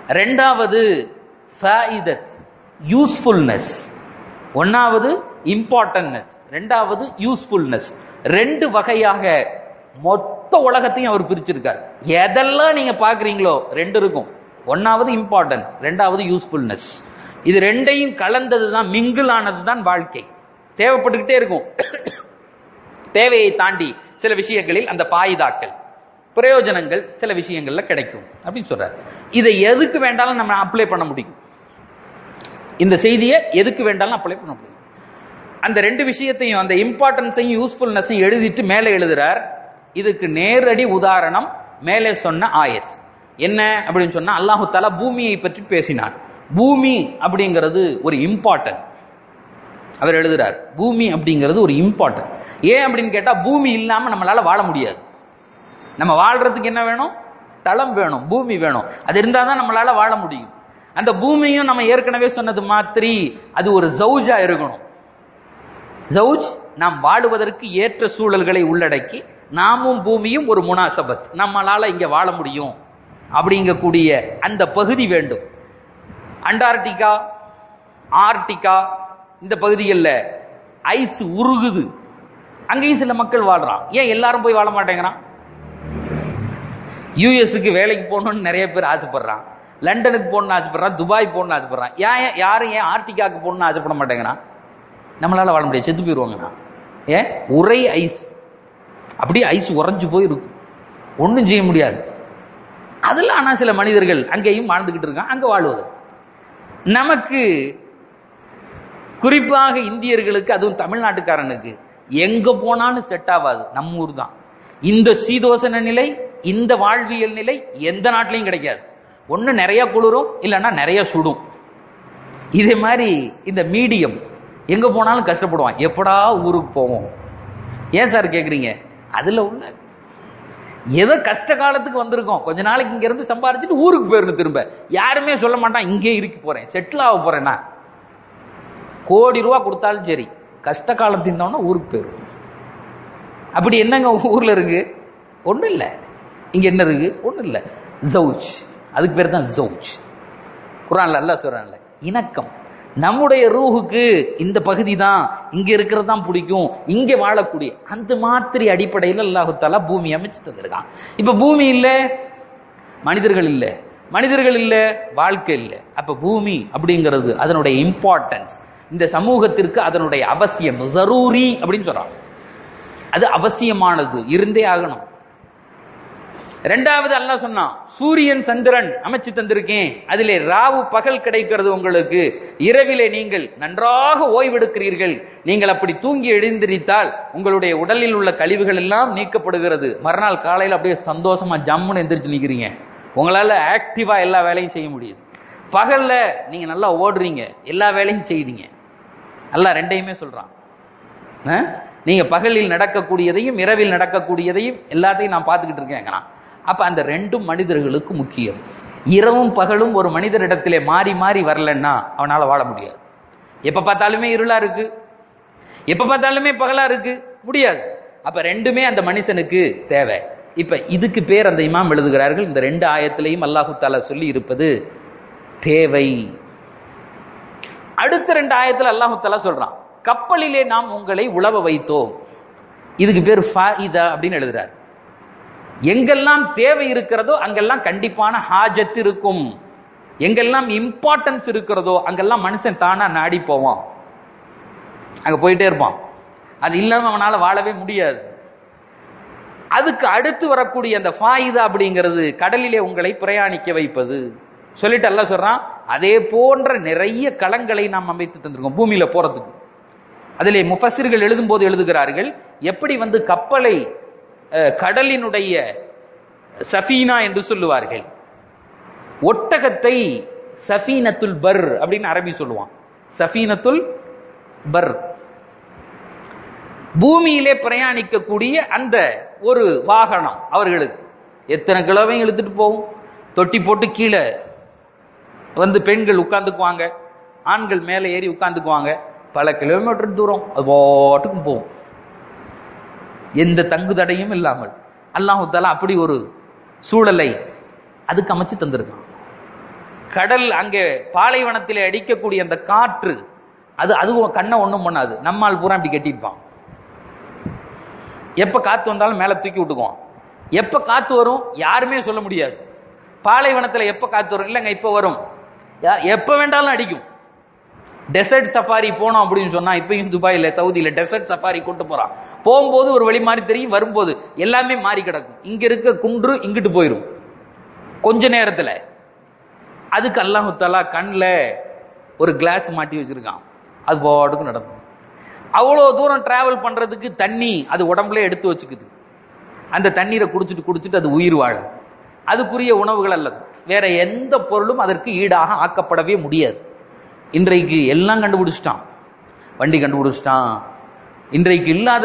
A: ரெண்டாவது ஃபாயிதத் யூஸ்ஃபுல்னஸ் ஒன்னாவது இம்பார்ட்டன்ட்னஸ் ரெண்டாவது யூஸ்ஃபுல்னஸ் ரெண்டு வகையாக மொத்த உலகத்தையும் அவர் பிரிச்சிருக்கார் எதெல்லாம் நீங்க பாக்குறீங்களோ ரெண்டு இருக்கும் ஒன்னாவது இம்பார்ட்டன்ட் ரெண்டாவது யூஸ்ஃபுல்னஸ் இது ரெண்டையும் கலந்தது தான் மிங்கிள் ஆனது தான் வாழ்க்கை தேவைப்பட்டுக்கிட்டே இருக்கும் தேவையை தாண்டி சில விஷயங்களில் அந்த பாயுதாக்கள் பிரயோஜனங்கள் சில விஷயங்கள்ல கிடைக்கும் அப்படின்னு சொல்றாரு இதை எதுக்கு வேண்டாலும் நம்ம அப்ளை பண்ண முடியும் இந்த செய்தியை எதுக்கு வேண்டாலும் அப்ளை பண்ண முடியும் அந்த ரெண்டு விஷயத்தையும் அந்த இம்பார்ட்டன்ஸையும் யூஸ்ஃபுல்னஸையும் எழுதிட்டு மேலே எழுதுறார் இதுக்கு நேரடி உதாரணம் மேலே சொன்ன ஆயத் என்ன அப்படின்னு சொன்னா அல்லாஹு தாலா பூமியை பற்றி பேசினார் பூமி அப்படிங்கிறது ஒரு இம்பார்ட்டன்ட் அவர் எழுதுறார் பூமி அப்படிங்கிறது ஒரு இம்பார்ட்டன்ட் ஏன் அப்படின்னு கேட்டா பூமி இல்லாம நம்மளால வாழ முடியாது நம்ம வாழ்றதுக்கு என்ன வேணும் தளம் வேணும் பூமி வேணும் அது இருந்தா தான் நம்மளால வாழ முடியும் அந்த பூமியும் நம்ம ஏற்கனவே சொன்னது மாதிரி அது ஒரு ஜவுஜா இருக்கணும் ஜவுஜ் நாம் வாழுவதற்கு ஏற்ற சூழல்களை உள்ளடக்கி நாமும் பூமியும் ஒரு முனாசபத் நம்மளால இங்க வாழ முடியும் அப்படிங்கக்கூடிய அந்த பகுதி வேண்டும் அண்டார்டிகா ஆர்டிகா இந்த பகுதிகளில் ஐஸ் உருகுது அங்கேயும் சில மக்கள் வாழ்றான் ஏன் எல்லாரும் போய் வாழ மாட்டேங்கிறான் யூஎஸ்க்கு வேலைக்கு போகணும்னு நிறைய பேர் ஆசைப்படுறான் லண்டனுக்கு போகணும்னு ஆசைப்படுறான் துபாய் போகணும்னு ஆசைப்படுறான் ஏன் யாரும் ஏன் ஆர்டிகாக்கு போகணும்னு ஆசைப்பட மாட்டேங்கிறான் நம்மளால வாழ முடியாது செத்து போயிடுவாங்கண்ணா ஏன் உரை ஐஸ் அப்படியே ஐஸ் உறைஞ்சு போயிருக்கு ஒன்றும் செய்ய முடியாது அதில் ஆனால் சில மனிதர்கள் அங்கேயும் வாழ்ந்துகிட்டு இருக்கான் அங்கே வாழ்வது நமக்கு குறிப்பாக இந்தியர்களுக்கு அதுவும் தமிழ்நாட்டுக்காரனுக்கு எங்க போனாலும் செட் ஆகாது நம்ம ஊர் தான் இந்த சீதோசன நிலை இந்த வாழ்வியல் நிலை எந்த நாட்டிலையும் கிடைக்காது ஒண்ணு நிறைய குளிரும் இல்லைன்னா நிறைய சுடும் இதே மாதிரி இந்த மீடியம் எங்க போனாலும் கஷ்டப்படுவான் எப்படா ஊருக்கு போவோம் ஏன் சார் கேக்குறீங்க அதுல உள்ள ஏதோ கஷ்ட காலத்துக்கு வந்திருக்கோம் கொஞ்ச நாளைக்கு இங்க இருந்து சம்பாரிச்சுட்டு ஊருக்கு போயிருந்து திரும்ப யாருமே சொல்ல மாட்டான் இங்கே இருக்க போறேன் செட்டில் ஆக போறேன்னா கோடி ரூபா கொடுத்தாலும் சரி கஷ்ட காலத்து இருந்தோம்னா ஊருக்கு போயிடும் அப்படி என்னங்க ஊர்ல இருக்கு ஒண்ணும் இல்ல இங்க என்ன இருக்கு ஒண்ணும் இல்ல ஜவுஜ் அதுக்கு பேர் தான் ஜவுஜ் குரான்ல அல்ல சொல்றான்ல இணக்கம் நம்முடைய ரூஹுக்கு இந்த பகுதி தான் இங்க இருக்கிறது தான் பிடிக்கும் இங்க வாழக்கூடிய அந்த மாதிரி அடிப்படையில் அல்லாஹு தாலா பூமி அமைச்சு தந்திருக்கான் இப்ப பூமி இல்ல மனிதர்கள் இல்ல மனிதர்கள் இல்ல வாழ்க்கை இல்ல அப்ப பூமி அப்படிங்கிறது அதனுடைய இம்பார்ட்டன்ஸ் இந்த சமூகத்திற்கு அதனுடைய அவசியம் ஜரூரி அப்படின்னு சொல்றான் அது அவசியமானது இருந்தே ஆகணும் ரெண்டாவது அல்லாஹ் சொன்னான் சூரியன் சந்திரன் அமைச்சு தந்திருக்கேன் அதிலே ராவு பகல் கிடைக்கிறது உங்களுக்கு இரவிலே நீங்கள் நன்றாக ஓய்வெடுக்கிறீர்கள் நீங்கள் அப்படி தூங்கி எழுந்திரித்தால் உங்களுடைய உடலில் உள்ள கழிவுகள் எல்லாம் நீக்கப்படுகிறது மறுநாள் காலையில் அப்படியே சந்தோஷமா ஜம்முன்னு எந்திரிச்சு நிக்கிறீங்க உங்களால ஆக்டிவா எல்லா வேலையும் செய்ய முடியுது பகல்ல நீங்க நல்லா ஓடுறீங்க எல்லா வேலையும் செய்றீங்க அல்லாஹ் ரெண்டையுமே சொல்றான் அஹ்? நீங்க பகலில் நடக்கக்கூடியதையும் இரவில் நடக்கக்கூடியதையும் எல்லாத்தையும் நான் பார்த்துக்கிட்டு இருக்கேன் அப்ப அந்த ரெண்டும் மனிதர்களுக்கு முக்கியம் இரவும் பகலும் ஒரு மனிதரிடத்திலே மாறி மாறி வரலன்னா அவனால வாழ முடியாது எப்ப பார்த்தாலுமே இருளா இருக்கு எப்ப பார்த்தாலுமே பகலா இருக்கு முடியாது அப்ப ரெண்டுமே அந்த மனுஷனுக்கு தேவை இப்ப இதுக்கு பேர் அந்த இமாம் எழுதுகிறார்கள் இந்த ரெண்டு ஆயத்திலையும் அல்லாஹு தாலா சொல்லி இருப்பது தேவை அடுத்த ரெண்டு ஆயத்துல அல்லாஹு தாலா சொல்றான் கப்பலிலே நாம் உங்களை உழவ வைத்தோம் இதுக்கு பேர் ஃபாயிதா அப்படின்னு எழுதுறாரு எங்கெல்லாம் தேவை இருக்கிறதோ அங்கெல்லாம் கண்டிப்பான ஹாஜத் இருக்கும் எங்கெல்லாம் இம்பார்ட்டன்ஸ் இருக்கிறதோ அங்கெல்லாம் மனுஷன் தானா நாடி போவான் அங்க போயிட்டே இருப்பான் அது இல்லாம அவனால வாழவே முடியாது அதுக்கு அடுத்து வரக்கூடிய அந்த ஃபாயிதா அப்படிங்கிறது கடலிலே உங்களை பிரயாணிக்க வைப்பது சொல்லிட்டு எல்லாம் சொல்றான் அதே போன்ற நிறைய களங்களை நாம் அமைத்து தந்திருக்கோம் பூமியில போறதுக்கு அதிலே முஃபசிர்கள் எழுதும்போது எழுதுகிறார்கள் எப்படி வந்து கப்பலை அஹ், கடலினுடைய சஃபீனா என்று சொல்லுவார்கள் ஒட்டகத்தை சஃபீனத்துல் பர் அப்படின்னு அரபி சொல்லுவான் சஃபீனத்துல் பர் பூமியிலே பிரயாணிக்கக்கூடிய அந்த ஒரு வாகனம் அவர்களுக்கு எத்தனை கிலோவையும் இழுத்துட்டு போகும் தொட்டி போட்டு கீழே வந்து பெண்கள் உட்கார்ந்துக்குவாங்க ஆண்கள் மேலே ஏறி உட்கார்ந்துக்குவாங்க பல கிலோமீட்டர் தூரம் அது பாட்டுக்கும் போகும் எந்த தங்கு தடையும் இல்லாமல் அல்லாஹு தாலா அப்படி ஒரு சூழலை அதுக்கு அமைச்சு தந்திருக்கான் கடல் அங்கே பாலைவனத்திலே அடிக்கக்கூடிய அந்த காற்று அது அதுவும் கண்ணை ஒண்ணும் பண்ணாது நம்மால் பூரா இப்படி கட்டியிருப்பான் எப்ப காத்து வந்தாலும் மேல தூக்கி விட்டுக்குவோம் எப்ப காத்து வரும் யாருமே சொல்ல முடியாது பாலைவனத்துல எப்ப காத்து வரும் இல்லங்க இப்ப வரும் யா- எப்ப வேண்டாலும் அடிக்கும் டெசர்ட் சஃபாரி போனோம் அப்படின்னு சொன்னா இப்பயும் துபாயில சவுதியில டெசர்ட் சஃபாரி கூட்டு போறான் போகும்போது ஒரு வழி மாறி தெரியும் வரும்போது எல்லாமே மாறி கிடக்கும் இங்க இருக்க குன்று இங்கிட்டு போயிரும் கொஞ்ச நேரத்துல அதுக்கு அல்லாஹு தாலா கண்ணுல ஒரு கிளாஸ் மாட்டி வச்சிருக்கான் அது பாட்டுக்கு நடக்கும் அவ்வளவு தூரம் டிராவல் பண்றதுக்கு தண்ணி அது உடம்புல எடுத்து வச்சுக்குது அந்த தண்ணீரை குடிச்சிட்டு குடிச்சிட்டு அது உயிர் வாழும் அதுக்குரிய உணவுகள் அல்லது வேற எந்த பொருளும் அதற்கு ஈடாக ஆக்கப்படவே முடியாது இன்றைக்கு எல்லாம் கண்டுபிடிச்சிட்டான் வண்டி கண்டுபிடிச்சிட்டான் இன்றைக்கு இல்லாத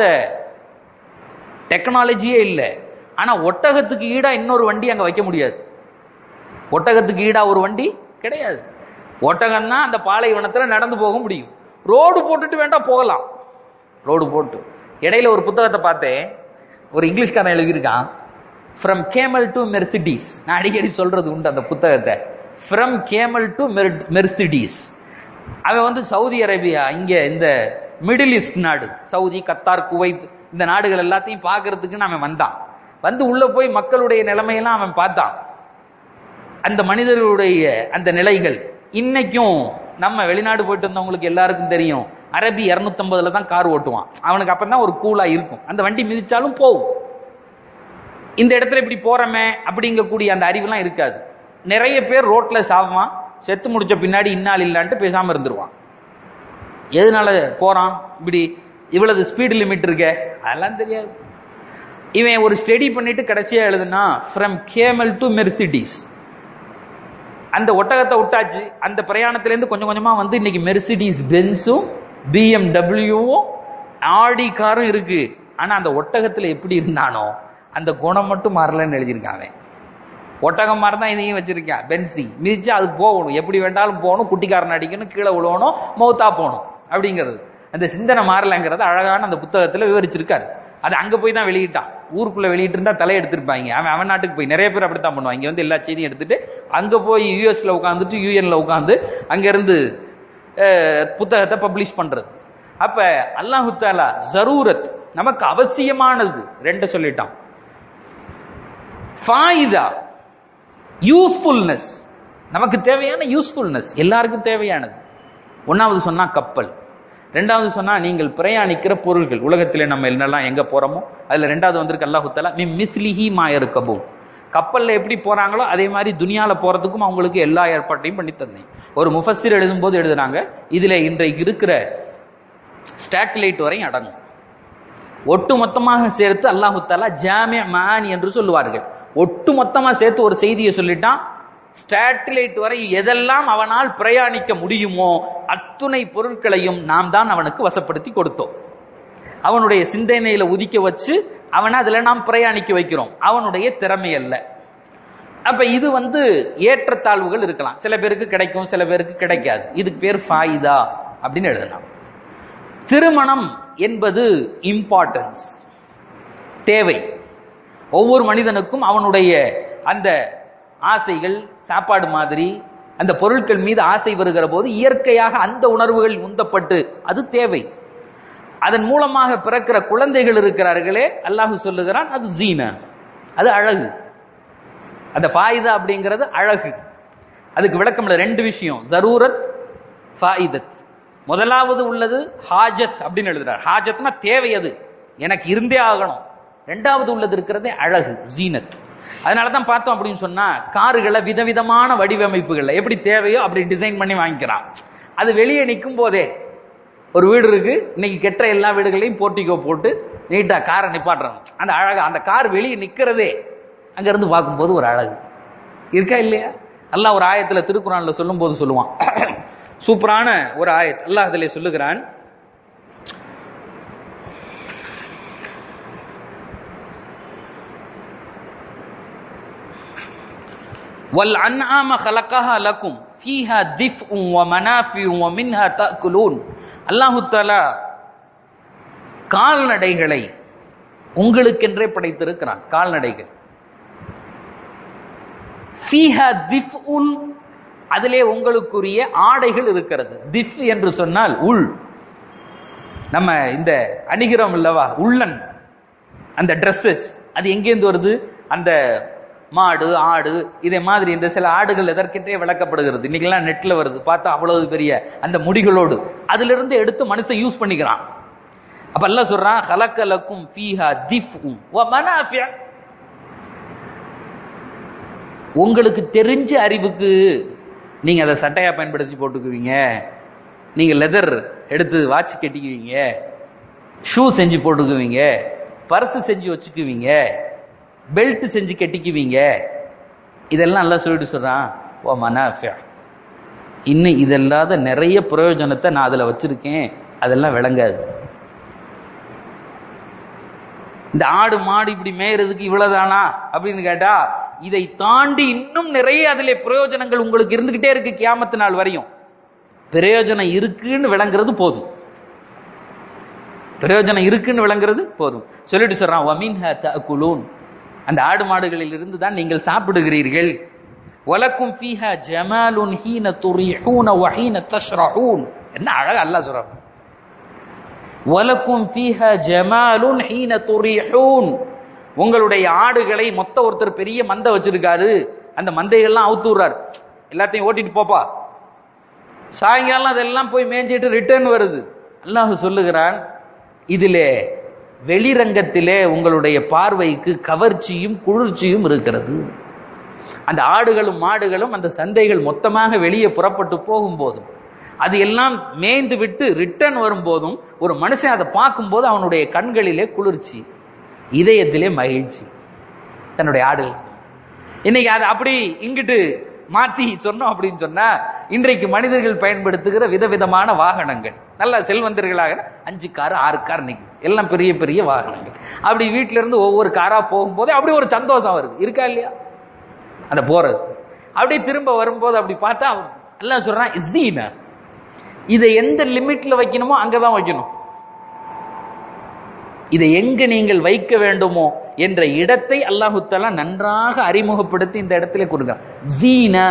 A: டெக்னாலஜியே இல்லை ஆனா ஒட்டகத்துக்கு ஈடா இன்னொரு வண்டி அங்க வைக்க முடியாது ஒட்டகத்துக்கு ஈடா ஒரு வண்டி கிடையாது ஒட்டகம்னா அந்த பாலைவனத்துல நடந்து போக முடியும் ரோடு போட்டுட்டு வேண்டாம் போகலாம் ரோடு போட்டு இடையில ஒரு புத்தகத்தை பார்த்தேன் ஒரு இங்கிலீஷ்காரன் எழுதியிருக்கான் ஃப்ரம் கேமல் டு மெர்சிடிஸ் நான் அடிக்கடி சொல்றது உண்டு அந்த புத்தகத்தை ஃப்ரம் கேமல் டு மெர்சிடிஸ் அவன் வந்து சவுதி அரேபியா இங்க இந்த மிடில் ஈஸ்ட் நாடு சவுதி கத்தார் குவைத் இந்த நாடுகள் எல்லாத்தையும் பார்க்கறதுக்குன்னு அவன் வந்தான் வந்து உள்ள போய் மக்களுடைய நிலைமையெல்லாம் அவன் பார்த்தான் அந்த மனிதர்களுடைய அந்த நிலைகள் இன்னைக்கும் நம்ம வெளிநாடு போயிட்டு வந்தவங்களுக்கு எல்லாருக்கும் தெரியும் அரபி 250 தான் கார் ஓட்டுவான் அவனுக்கு அப்பதான் ஒரு கூலா இருக்கும் அந்த வண்டி மிதிச்சாலும் போகும் இந்த இடத்துல இப்படி போறமே அப்படிங்கக்கூடிய அந்த அறிவுலாம் இருக்காது நிறைய பேர் ரோட்ல சாவான் செத்து முடிச்ச பின்னாடி இன்னால் இல்லான்ட்டு பேசாம இருந்துருவான் எதனால போறான் இப்படி இவ்வளவு ஸ்பீடு லிமிட் இருக்க அதெல்லாம் தெரியாது இவன் ஒரு ஸ்டடி பண்ணிட்டு கடைசியா எழுதுனா ஃப்ரம் கேமல் டு மெர்சிடிஸ் அந்த ஒட்டகத்தை விட்டாச்சு அந்த பிரயாணத்திலேருந்து கொஞ்சம் கொஞ்சமா வந்து இன்னைக்கு மெர்சிடிஸ் பென்ஸும் பிஎம்டபிள்யூவும் ஆடி காரும் இருக்கு ஆனா அந்த ஒட்டகத்துல எப்படி இருந்தானோ அந்த குணம் மட்டும் மாறலன்னு எழுதியிருக்கான் அவன் ஒட்டகம் மாதிரி தான் இதையும் வச்சிருக்கான் பென்சி மிதிச்சு அது போகணும் எப்படி வேண்டாலும் போகணும் குட்டிக்காரன் அடிக்கணும் கீழே விழுவணும் மௌத்தா போகணும் அப்படிங்கிறது அந்த சிந்தனை மாறலங்கிறத அழகான அந்த புத்தகத்துல விவரிச்சிருக்காரு அது அங்க போய் தான் வெளியிட்டான் ஊருக்குள்ள வெளியிட்டு இருந்தா தலை எடுத்திருப்பாங்க அவன் அவன் நாட்டுக்கு போய் நிறைய பேர் அப்படித்தான் பண்ணுவாங்க இங்க வந்து எல்லா செய்தியும் எடுத்துட்டு அங்க போய் யூஎஸ்ல உட்காந்துட்டு யூஎன்ல உட்காந்து அங்க இருந்து அஹ், புத்தகத்தை பப்ளிஷ் பண்றது அப்ப அல்லாஹு தாலா ஜரூரத் நமக்கு அவசியமானது ரெண்ட சொல்லிட்டான் ஃபாயிதா யூஸ்ஃபுல்னஸ் நமக்கு தேவையான யூஸ்ஃபுல்னஸ் எல்லாருக்கும் தேவையானது ஒன்னாவது சொன்னா கப்பல் ரெண்டாவது சொன்னா நீங்கள் பிரயாணிக்கிற பொருள்கள் உலகத்திலே நம்ம என்னெல்லாம் எங்க போறோமோ அதுல ரெண்டாவது வந்திருக்கு அல்லாஹு தஆலா மி மிஸ்லிஹி மாயருக்கபூன் கப்பல்ல எப்படி போறாங்களோ அதே மாதிரி துனியால போறதுக்கும் அவங்களுக்கு எல்லா ஏற்பாட்டையும் பண்ணி தந்தேன் ஒரு முஃபஸ்ஸிர் எழுதும்போது எழுதுனாங்க இதுல இன்றைக்கு இருக்கிற ஸ்டாட்டிலைட் வரையும் அடங்கும் ஒட்டு மொத்தமாக சேர்த்து அல்லாஹு தாலா ஜாமிய மான் என்று சொல்லுவார்கள் ஒட்டு மொத்தமா சேர்த்து ஒரு செய்தியை சொல்லிட்டான் ஸ்டாட்டிலைட் வரை எதெல்லாம் அவனால் பிரயாணிக்க முடியுமோ அத்துணை பொருட்களையும் நாம் தான் அவனுக்கு வசப்படுத்தி கொடுத்தோம் அவனுடைய சிந்தனையில உதிக்க வச்சு அவனை அதுல நாம் பிரயாணிக்க வைக்கிறோம் அவனுடைய திறமை அல்ல அப்ப இது வந்து ஏற்றத்தாழ்வுகள் இருக்கலாம் சில பேருக்கு கிடைக்கும் சில பேருக்கு கிடைக்காது இதுக்கு பேர் ஃபாயிதா அப்படின்னு எழுதலாம் திருமணம் என்பது இம்பார்ட்டன்ஸ் தேவை ஒவ்வொரு மனிதனுக்கும் அவனுடைய அந்த ஆசைகள் சாப்பாடு மாதிரி அந்த பொருட்கள் மீது ஆசை வருகிற போது இயற்கையாக அந்த உணர்வுகள் உந்தப்பட்டு அது தேவை அதன் மூலமாக பிறக்கிற குழந்தைகள் இருக்கிறார்களே அல்லாஹு சொல்லுகிறான் அது ஜீன அது அழகு அந்த ஃபாயிதா அப்படிங்கிறது அழகு அதுக்கு விளக்கம் இல்ல ரெண்டு விஷயம் ஜரூரத் ஃபாயிதத் முதலாவது உள்ளது ஹாஜத் அப்படின்னு எழுதுறார் ஹாஜத்னா தேவை அது எனக்கு இருந்தே ஆகணும் ரெண்டாவது உள்ளது இருக்கிறதே அழகு ஜீனத் அதனால தான் பார்த்தோம் அப்படின்னு சொன்னா காருகளை விதவிதமான வடிவமைப்புகள்ல எப்படி தேவையோ அப்படி டிசைன் பண்ணி வாங்கிக்கிறான் அது வெளியே நிற்கும் போதே ஒரு வீடு இருக்கு இன்னைக்கு கெட்ட எல்லா வீடுகளையும் போர்ட்டிகோ போட்டு நீட்டா காரை நிப்பாட்டுறாங்க அந்த அழகா அந்த கார் வெளியே நிக்கிறதே அங்க இருந்து பார்க்கும்போது ஒரு அழகு இருக்கா இல்லையா அல்லாஹ் ஒரு ஆயத்துல திருக்குறான்ல சொல்லும் போது சொல்லுவான் சூப்பரான ஒரு ஆயத் அல்லாஹ் அதிலே சொல்லுகிறான் والأنعام خلقها لكم فيها دفء ومنافع ومنها تأكلون அல்லாஹு தஆலா கால்நடைகளை உங்களுக்கென்றே படைத்திருக்கிறான் கால்நடைகள் ஃபீஹா திஃப்உன் அதிலே உங்களுக்குரிய ஆடைகள் இருக்கிறது திஃப் என்று சொன்னால் உள் நம்ம இந்த அணிகிறோம் இல்லவா உள்ளன் அந்த ட்ரெஸ்ஸஸ் அது எங்கேருந்து வருது அந்த மாடு ஆடு இதே மாதிரி இந்த சில ஆடுகள் எதற்கென்றே விளக்கப்படுகிறது இன்னைக்கெல்லாம் நெட்ல வருது பார்த்தா அவ்வளவு பெரிய அந்த முடிகளோடு அதுல இருந்து எடுத்து மனுஷன் யூஸ் பண்ணிக்கிறான் அப்ப எல்லாம் சொல்றான் கலக்கலக்கும் ஃபீஹா திஃப்உம் வ மனாஃபிஅ உங்களுக்கு தெரிஞ்ச அறிவுக்கு நீங்க அதை சட்டையா பயன்படுத்தி போட்டுக்குவீங்க நீங்க லெதர் எடுத்து வாட்ச் கட்டிக்குவீங்க ஷூ செஞ்சு போட்டுக்குவீங்க பர்ஸ் செஞ்சு வச்சுக்குவீங்க பெல்ட் செஞ்சு கட்டிக்குவீங்க இதெல்லாம் எல்லாம் சொல்லிட்டு சொல்றான் ஓ மனாஃபியா இன்னும் இதல்லாத நிறைய பிரயோஜனத்தை நான் அதுல வச்சிருக்கேன் அதெல்லாம் விளங்காது இந்த ஆடு மாடு இப்படி மேயறதுக்கு இவ்வளவுதானா அப்படின்னு கேட்டா இதை தாண்டி இன்னும் நிறைய அதுல பிரயோஜனங்கள் உங்களுக்கு இருந்துகிட்டே இருக்கு கியாமத்து நாள் வரையும் பிரயோஜனம் இருக்குன்னு விளங்குறது போதும் பிரயோஜனம் இருக்குன்னு விளங்குறது போதும் சொல்லிட்டு சொல்றான் வமின்ஹா தஅகுலூன் அந்த ஆடு மாடுகளில் இருந்து தான் நீங்கள் சாப்பிடுகிறீர்கள் வலக்கும் ஃபீஹா ஜமாலுன் ஹீன துரிஹூன வஹீன தஷ்ரஹூன் என்ன அழகா அல்லாஹ் சொல்றான் வலக்கும் ஃபீஹா ஜமாலுன் ஹீன துரிஹூன் உங்களுடைய ஆடுகளை மொத்த ஒருத்தர் பெரிய மந்தை வச்சிருக்காரு அந்த மந்தைகள்லாம் அவுத்து விடுறாரு எல்லாத்தையும் ஓட்டிட்டு போப்பா சாயங்காலம் அதெல்லாம் போய் மேய்ஞ்சிட்டு ரிட்டர்ன் வருது அல்லாஹ் சொல்லுகிறான் இதிலே வெளிரங்கத்திலே உங்களுடைய பார்வைக்கு கவர்ச்சியும் குளிர்ச்சியும் இருக்கிறது அந்த ஆடுகளும் மாடுகளும் அந்த சந்தைகள் மொத்தமாக வெளியே புறப்பட்டு போகும்போதும் அது எல்லாம் மேய்ந்து விட்டு ரிட்டர்ன் வரும்போதும் ஒரு மனுஷன் அதை பார்க்கும்போது அவனுடைய கண்களிலே குளிர்ச்சி இதயத்திலே மகிழ்ச்சி தன்னுடைய ஆடுகள் இன்னைக்கு அது அப்படி இங்கிட்டு மாத்தி சொன்னோம் அப்படின்னு சொன்னா இன்றைக்கு மனிதர்கள் பயன்படுத்துகிற விதவிதமான வாகனங்கள் நல்ல செல்வந்தர்களாக அஞ்சு கார் ஆறு கார் நிற்கும் எல்லாம் பெரிய பெரிய வாகனங்கள் அப்படி வீட்டுல இருந்து ஒவ்வொரு காரா போகும்போது அப்படி ஒரு சந்தோஷம் வருது இருக்கா இல்லையா அந்த போறது அப்படியே திரும்ப வரும்போது அப்படி பார்த்தா எல்லாம் சொல்றான் இசீனா இதை எந்த லிமிட்ல வைக்கணுமோ அங்கதான் வைக்கணும் இதை எங்க நீங்கள் வைக்க வேண்டுமோ என்ற இடத்தை அல்லாஹு தஆலா நன்றாக அறிமுகப்படுத்தி இந்த இடத்துல கொடுக்கிறான் ஜீனா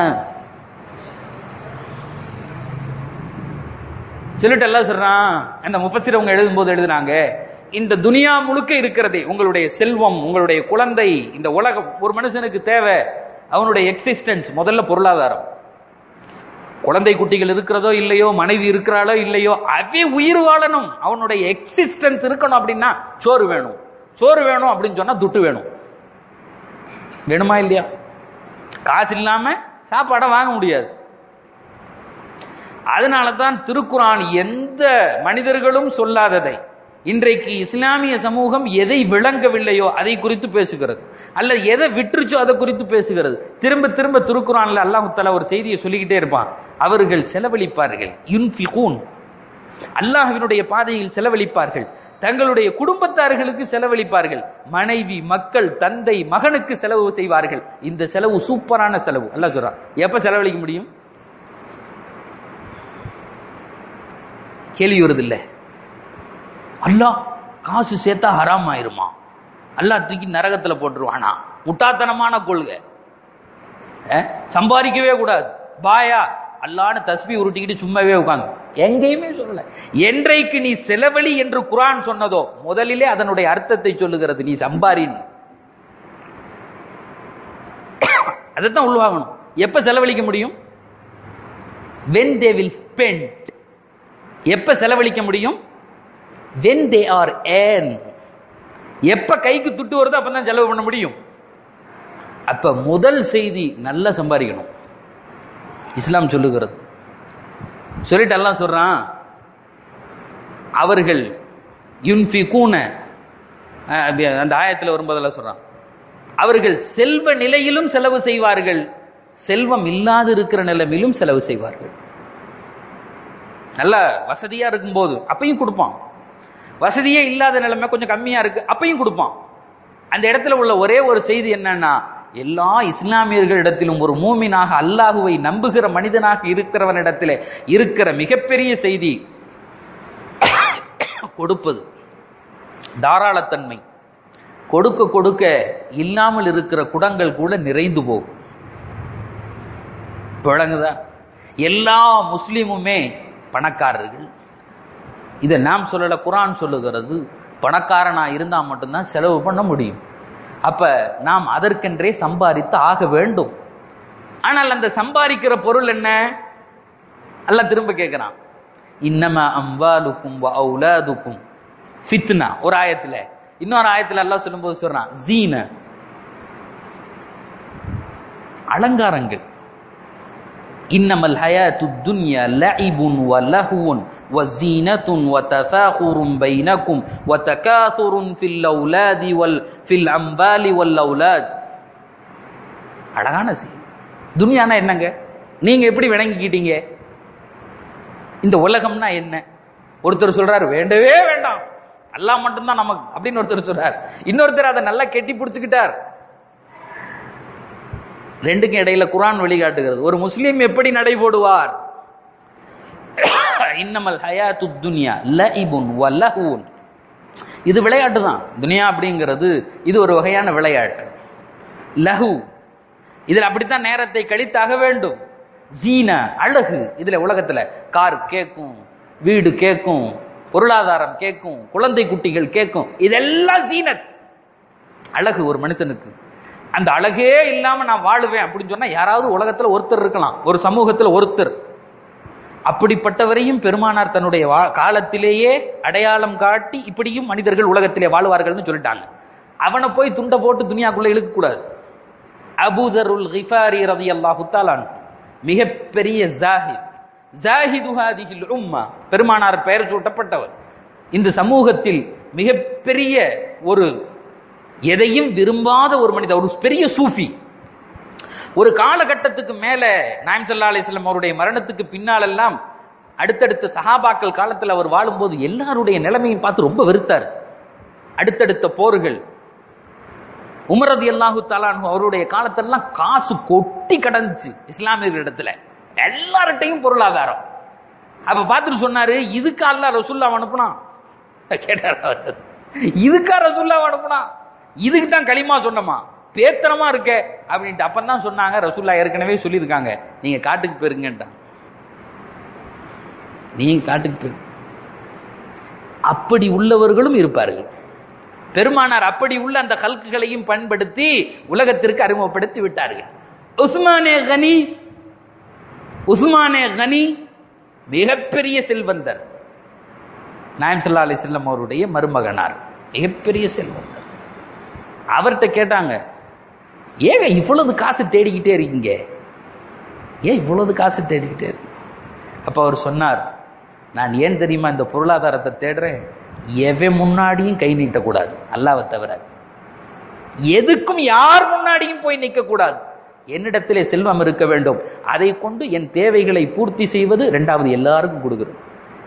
A: சொல்லிட்டு எல்லாம் சொல்றான் அந்த முஃபசிர் அவங்க எழுதும் போது எழுதுனாங்க இந்த துனியா முழுக்க இருக்கிறதே உங்களுடைய செல்வம் உங்களுடைய குழந்தை இந்த உலகம் ஒரு மனுஷனுக்கு தேவை அவனுடைய எக்ஸிஸ்டன்ஸ் முதல்ல பொருளாதாரம் குழந்தை குட்டிகள் இருக்கிறதோ இல்லையோ மனைவி இருக்கிறாளோ இல்லையோ அவே உயிர் வாழணும் அவனுடைய எக்ஸிஸ்டன்ஸ் இருக்கணும் அப்படின்னா சோறு வேணும் சோறு வேணும் அப்படின்னு சொன்னா துட்டு வேணும் வேணுமா இல்லையா காசு இல்லாம சாப்பாடை வாங்க முடியாது அதனால தான் திருக்குரான் எந்த மனிதர்களும் சொல்லாததை இன்றைக்கு இஸ்லாமிய சமூகம் எதை விளங்கவில்லையோ அதை குறித்து பேசுகிறது அல்ல எதை விட்டுருச்சோ அதை குறித்து பேசுகிறது திரும்ப திரும்ப திருக்குறான்ல அல்லாஹு தஆலா ஒரு செய்தியை சொல்லிக்கிட்டே இருப்பான் அவர்கள் செலவழிப்பார்கள் யுன்ஃபிகூன் அல்லாஹ்வினுடைய பாதையில் செலவழிப்பார்கள் தங்களுடைய குடும்பத்தார்களுக்கு செலவழிப்பார்கள் மனைவி மக்கள் தந்தை மகனுக்கு செலவு செய்வார்கள் இந்த செலவு சூப்பரான செலவு அல்லாஹ் சொல்றான் எப்ப செலவழிக்க முடியும் கேள்வி வருது இல்ல அல்லாஹ் காசு சேர்த்தா ஹராம் ஆயிருமா அல்லாஹ் தூக்கி நரகத்துல போட்டுருவானா முட்டாத்தனமான கொள்கை அஹ், சம்பாதிக்கவே கூடாது பாயா அல்லான்னு தஸ்பி உருட்டிக்கிட்டு சும்மாவே உட்காந்து எங்கேயுமே சொல்லல என்றைக்கு நீ செலவழி என்று குரான் சொன்னதோ முதலிலே அதனுடைய அர்த்தத்தை சொல்லுகிறது நீ சம்பாரின்னு அதைத்தான் உள்வாங்கணும் எப்ப செலவழிக்க முடியும் when they will spend எப்ப செலவழிக்க முடியும் when they are earn எப்ப கைக்கு துட்டு வருதோ அப்பதான் செலவு பண்ண முடியும் அப்ப முதல் செய்தி நல்லா சம்பாதிக்கணும் இஸ்லாம் சொல்லுகிறது சொல்லிட்டு எல்லாம் சொல்றான் அவர்கள் யுன்ஃபிகூன அஹ், அப்படி அந்த ஆயத்துல வரும்போதெல்லாம் சொல்றான் அவர்கள் செல்வ நிலையிலும் செலவு செய்வார்கள் செல்வம் இல்லாது இருக்கிற நிலைமையிலும் செலவு செய்வார்கள் நல்ல வசதியா இருக்கும்போது அப்பையும் கொடுப்பான் வசதியே இல்லாத நிலைமை கொஞ்சம் கம்மியா இருக்கு அப்பையும் கொடுப்பான் அந்த இடத்துல உள்ள ஒரே ஒரு செய்தி என்னன்னா எல்லா இஸ்லாமியர்களிடத்திலும் ஒரு மூமினாக அல்லாஹுவை நம்புகிற மனிதனாக இருக்கிறவனிடத்திலே இருக்கிற மிகப்பெரிய செய்தி கொடுப்பது தாராளத்தன்மை கொடுக்க கொடுக்க இல்லாமல் இருக்கிற குடங்கள் கூட நிறைந்து போகும் விளங்குதா எல்லா முஸ்லீமுமே பணக்காரர்கள் இதை நாம் சொல்லல குரான் சொல்லுகிறது பணக்காரனா இருந்தா மட்டும்தான் செலவு பண்ண முடியும் அப்ப நாம் அதற்கென்றே சம்பாதித்து ஆக வேண்டும் ஆனால் அந்த சம்பாதிக்கிற பொருள் என்ன அல்ல திரும்ப கேட்கிறான் இன்னம அம்வாலுக்கும் வ அவுலாதுக்கும் ஃபித்னா ஒரு ஆயத்துல இன்னொரு ஆயத்துல அல்லாஹ் சொல்லும்போது சொல்றான் ஜீன அலங்காரங்கள் இன்னமல் ஹயாத்து துன்யா லஇபுன் வ லஹுவுன் வ ஜீனத்துன் வ தஃபாகுரும் பைனக்கும் வ தகாதுருன் ஃபில் அவுலாதி வல் ஃபில் அம்பாலி வல் அவுலாத் அழகான செய்தி துனியானா என்னங்க நீங்க எப்படி விளங்கிக்கிட்டீங்க இந்த உலகம்னா என்ன ஒருத்தர் சொல்றாரு வேண்டவே வேண்டாம் அல்லாஹ் மட்டும்தான் நமக்கு அப்படின்னு ஒருத்தர் சொல்றார் இன்னொருத்தர் அதை நல்லா கெட்டி பிடிச்சுக்கிட்டார் ரெண்டுக்கும் இடையில குரான் வழிகாட்டுகிறது ஒரு முஸ்லீம் எப்படி நடைபோடுவார் இன்னமல் ஹயாத்து துன்யா லஇபுன் வ லஹுன் இது விளையாட்டு தான் துனியா அப்படிங்கிறது இது ஒரு வகையான விளையாட்டு லஹு இதுல அப்படித்தான் நேரத்தை கழித்தாக வேண்டும் ஜீன அழகு இதுல உலகத்துல கார் கேட்கும் வீடு கேட்கும் பொருளாதாரம் கேட்கும் குழந்தை குட்டிகள் கேட்கும் இதெல்லாம் ஜீனத் அழகு ஒரு மனுஷனுக்கு அந்த அழகே இல்லாம நான் வாழுவேன் அப்படின்னு சொன்னா யாராவது உலகத்துல ஒருத்தர் இருக்கலாம் ஒரு சமூகத்துல ஒருத்தர் அப்படிப்பட்டவரையும் பெருமானார் தன்னுடைய வா- காலத்திலேயே அடையாளம் காட்டி இப்படியும் மனிதர்கள் உலகத்திலே வாழ்வார்கள்னு சொல்லிட்டாங்க அவனை போய் துண்டை போட்டு துனியாக்குள்ள இழுக்க கூடாது அபூதருல் கிஃபாரி ரலியல்லாஹு தஆலா அன்ஹு மிகப்பெரிய ஜாஹித் ஜாஹிது ஹாதிஹில் உம்மா பெருமானார் பெயர் சூட்டப்பட்டவர் இந்த சமூகத்தில் மிகப்பெரிய ஒரு எதையும் விரும்பாத ஒரு மனிதர் ஒரு பெரிய சூஃபி ஒரு காலகட்டத்துக்கு மேல நாயம் சல்லா அலிஸ்லாம் அவருடைய மரணத்துக்கு பின்னாலெல்லாம் அடுத்தடுத்த சஹாபாக்கள் காலத்தில் அவர் வாழும்போது எல்லாருடைய நிலைமையும் பார்த்து ரொம்ப வெறுத்தார் அடுத்தடுத்த போர்கள் உமரது அல்லாஹு தாலானு அவருடைய காலத்தெல்லாம் காசு கொட்டி கடந்துச்சு இஸ்லாமியர்கள் இடத்துல எல்லார்ட்டையும் பொருளாதாரம் அப்ப பார்த்துட்டு சொன்னாரு இதுக்கு அல்லாஹ் ரசூல்லா அனுப்புனான் கேட்டார் அவர் இதுக்கா ரசூல்லா அனுப்புனான் இதுக்கு தான் களிமா சொன்னமா பேத்தனமா இருக்க அப்படின்ட்டு அப்பதான் சொன்னாங்க ரசூல்லா ஏற்கனவே சொல்லியிருக்காங்க நீங்க காட்டுக்கு போயிருங்கன்ட்டான் நீங்க காட்டுக்கு போய் அப்படி உள்ளவர்களும் இருப்பார்கள் பெருமானார் அப்படி உள்ள அந்த ஹல்குகளையும் பயன்படுத்தி உலகத்திற்கு அறிமுகப்படுத்தி விட்டார்கள் உஸ்மானே கனி உஸ்மானே கனி மிகப்பெரிய செல்வந்தர் நாயம் சல்லா அலிஸ்லாம் அவருடைய மருமகனார் மிகப்பெரிய செல்வந்தர் அவர்கிட்ட கேட்டாங்க ஏங்க இவ்வளவு காசு தேடிக்கிட்டே இருக்கீங்க ஏன் இவ்வளவு காசு தேடிக்கிட்டே இருக்கீங்க அப்ப அவர் சொன்னார் நான் ஏன் தெரியுமா இந்த பொருளாதாரத்தை தேடுறேன் எவன் முன்னாடியும் கை நீட்டக்கூடாது அல்லாவை தவிர எதுக்கும் யார் முன்னாடியும் போய் நிற்க கூடாது என்னிடத்திலே செல்வம் இருக்க வேண்டும் அதை கொண்டு என் தேவைகளை பூர்த்தி செய்வது இரண்டாவது எல்லாருக்கும் கொடுக்கிறது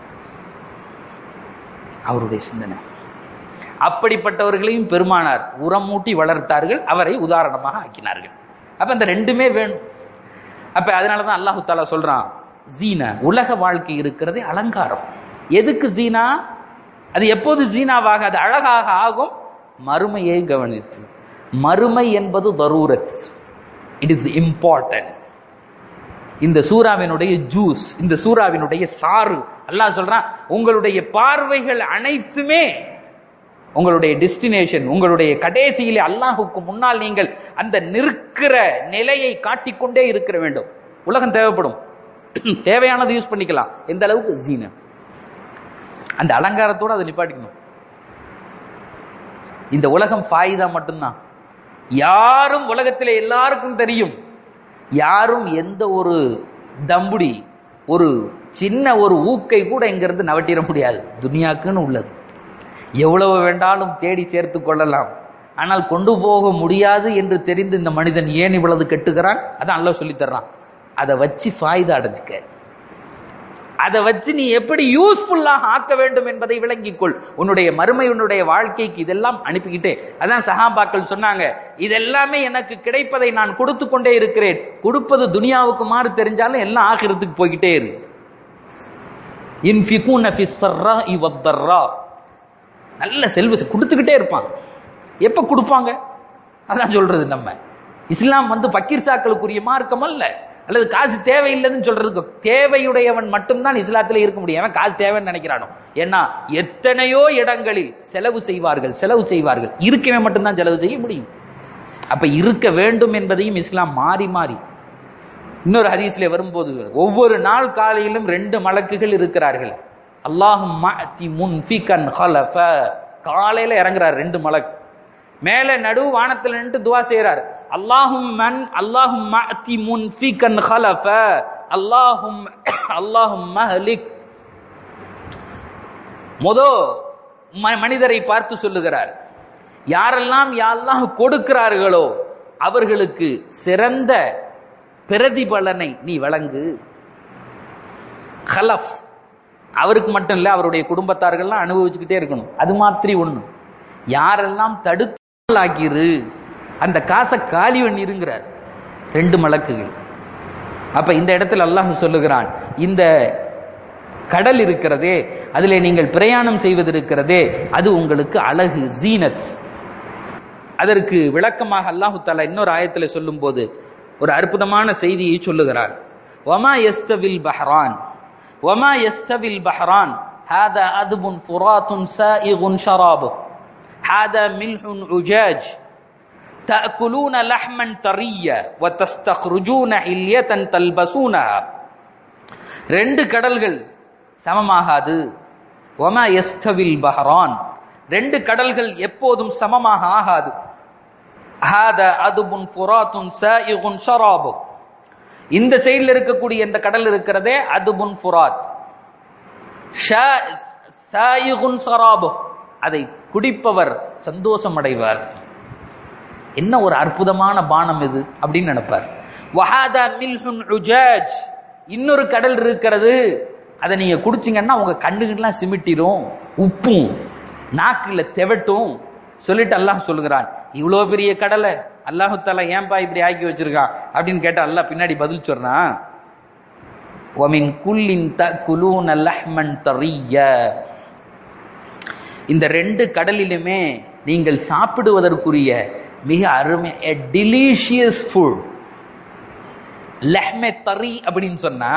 A: அவருடைய சிந்தனை அப்படிப்பட்டவர்களையும் பெருமானார் உரம் மூட்டி வளர்த்தார்கள் அவரை உதாரணமாக ஆக்கினார்கள் அப்ப இந்த ரெண்டுமே வேணும் அப்ப அதனாலதான் அல்லாஹு தாலா சொல்றான் ஜீனா உலக வாழ்க்கை இருக்கிறதே அலங்காரம் எதுக்கு ஜீனா அது எப்போது ஜீனாவாக அது அழகாக ஆகும் மறுமையை கவனித்து மறுமை என்பது தரூரத் இட் இஸ் இம்பார்ட்டன்ட் இந்த சூறாவினுடைய ஜூஸ் இந்த சூறாவினுடைய சாறு அல்லாஹ் சொல்றான் உங்களுடைய பார்வைகள் அனைத்துமே உங்களுடைய டெஸ்டினேஷன் உங்களுடைய கடைசியிலே அல்லாஹுக்கு முன்னால் நீங்கள் அந்த நிற்கிற நிலையை காட்டிக்கொண்டே இருக்க வேண்டும் உலகம் தேவைப்படும் தேவையானது யூஸ் பண்ணிக்கலாம் எந்த அளவுக்கு ஜீன அந்த அலங்காரத்தோட அதை நிப்பாட்டிக்கணும் இந்த உலகம் ஃபாயிதா மட்டும்தான் யாரும் உலகத்திலே எல்லாருக்கும் தெரியும் யாரும் எந்த ஒரு தம்புடி ஒரு சின்ன ஒரு ஊக்கை கூட இங்கிருந்து நவட்டிட முடியாது துனியாக்குன்னு உள்ளது எவ்வளவு வேண்டாலும் தேடி சேர்த்து கொள்ளலாம் ஆனால் கொண்டு போக முடியாது என்று தெரிந்து இந்த மனிதன் ஏன் இவ்வளவு கெட்டுகிறான் அதான் அல்ல சொல்லி தர்றான் அதை வச்சு ஃபாய்தா அடைஞ்சுக்க அதை வச்சு நீ எப்படி யூஸ்ஃபுல்லாக ஆக்க வேண்டும் என்பதை விளங்கிக்கொள் உன்னுடைய மறுமை உன்னுடைய வாழ்க்கைக்கு இதெல்லாம் அனுப்பிக்கிட்டே அதான் சஹாபாக்கள் சொன்னாங்க இதெல்லாமே எனக்கு கிடைப்பதை நான் கொடுத்து கொண்டே இருக்கிறேன் கொடுப்பது துனியாவுக்கு மாறு தெரிஞ்சாலும் எல்லாம் ஆகிறதுக்கு போய்கிட்டே இரு இன்ஃபிகூன ஃபிஸ் ஸர்ராஇ வத்தர்ரா நல்ல செல்வத்தை கொடுத்துக்கிட்டே இருப்பாங்க எப்ப கொடுப்பாங்க அதான் சொல்றது நம்ம இஸ்லாம் வந்து பக்கீர் சாக்களுக்குரிய மார்க்கம் அல்ல அல்லது காசு தேவையில்லைன்னு சொல்றதுக்கு தேவையுடையவன் மட்டும்தான் இஸ்லாத்துல இருக்க முடியும் அவன் காசு தேவைன்னு நினைக்கிறானோ ஏன்னா எத்தனையோ இடங்களில் செலவு செய்வார்கள் செலவு செய்வார்கள் இருக்கவே மட்டும்தான் செலவு செய்ய முடியும் அப்ப இருக்க வேண்டும் என்பதையும் இஸ்லாம் மாறி மாறி இன்னொரு ஹதீஸ்ல வரும்போது ஒவ்வொரு நாள் காலையிலும் ரெண்டு மலக்குகள் இருக்கிறார்கள் அல்லாஹும் முன்ஃபிகன் ஹலஃப காலையில இறங்குறார் ரெண்டு மலக் மேல நடு வானத்துல நின்று துவா செய்யறார் அல்லாஹும் மன் அல்லாஹும் மஅதி முன்ஃபிகன் ஹலஃப அல்லாஹும் அல்லாஹும் மஹலிக் மொதோ ம- மனிதரை பார்த்து சொல்லுகிறார் யாரெல்லாம் யாரெல்லாம் கொடுக்கிறார்களோ அவர்களுக்கு சிறந்த பிரதிபலனை நீ வழங்கு ஹலஃப் அவருக்கு மட்டும் இல்ல அவருடைய குடும்பத்தார்கள்லாம் அனுபவிச்சுக்கிட்டே இருக்கணும் அது மாதிரி ஒண்ணு யாரெல்லாம் தடுத்தாக்கிரு அந்த காசை காலி பண்ணிருங்கிறார் ரெண்டு மலக்குகள் அப்ப இந்த இடத்துல அல்லாஹ் சொல்லுகிறான் இந்த கடல் இருக்கிறதே அதிலே நீங்கள் பிரயாணம் செய்வது இருக்கிறதே அது உங்களுக்கு அழகு ஜீனத் அதற்கு விளக்கமாக அல்லாஹு தாலா இன்னொரு ஆயத்தில் சொல்லும்போது ஒரு அற்புதமான செய்தியை சொல்லுகிறார் வமா எஸ்தவில் பஹ்ரான் வமா எஸ்தவில் பஹ்ரான் هذا أدب فرات سائغ شرابه هذا ملح عجاج تأكلون لحما طريا وتستخرجون حلية تلبسونها ரெண்டு கடல்கள் சமமாகாது ஒமா எஸ்தவில் பஹ்ரான் ரெண்டு கடல்கள் எப்போதும் சமமாக ஆகாது ஹாதா அதுபுன் ஃபுராத்துன் சாயிகுன் ஷராபு இந்த சைடுல இருக்கக்கூடிய இந்த கடல் இருக்கிறதே அதுபுன் ஃபுராத் ஷா- சாயிகுன் ஷராபு அதை குடிப்பவர் சந்தோஷம் அடைவார் என்ன ஒரு அற்புதமான பானம் இது அப்படின்னு நினைப்பார் வஹாதா மில்ஹுன் உஜாஜ் இன்னொரு கடல் இருக்கிறது அதை நீங்க குடிச்சீங்கன்னா உங்க கண்ணுக்கெல்லாம் சிமிட்டிரும் உப்பும் நாக்குல தெவட்டும் சொல்லிட்டு அல்லாஹ் சொல்லுகிறான் இவ்வளவு பெரிய கடலை அல்லாஹு தாலா ஏன்பா இப்படி ஆக்கி வச்சிருக்கான் அப்படின்னு கேட்டா அல்லாஹ் பின்னாடி பதில் சொல்றான் ஒமின் குல்லின் தகுலூன லஹ்மன் தரிய்ய இந்த ரெண்டு கடலிலுமே நீங்கள் சாப்பிடுவதற்குரிய மிக அருமை டெலிஷியஸ் ஃபுட் லஹ்மே தரி அப்படின்னு சொன்னா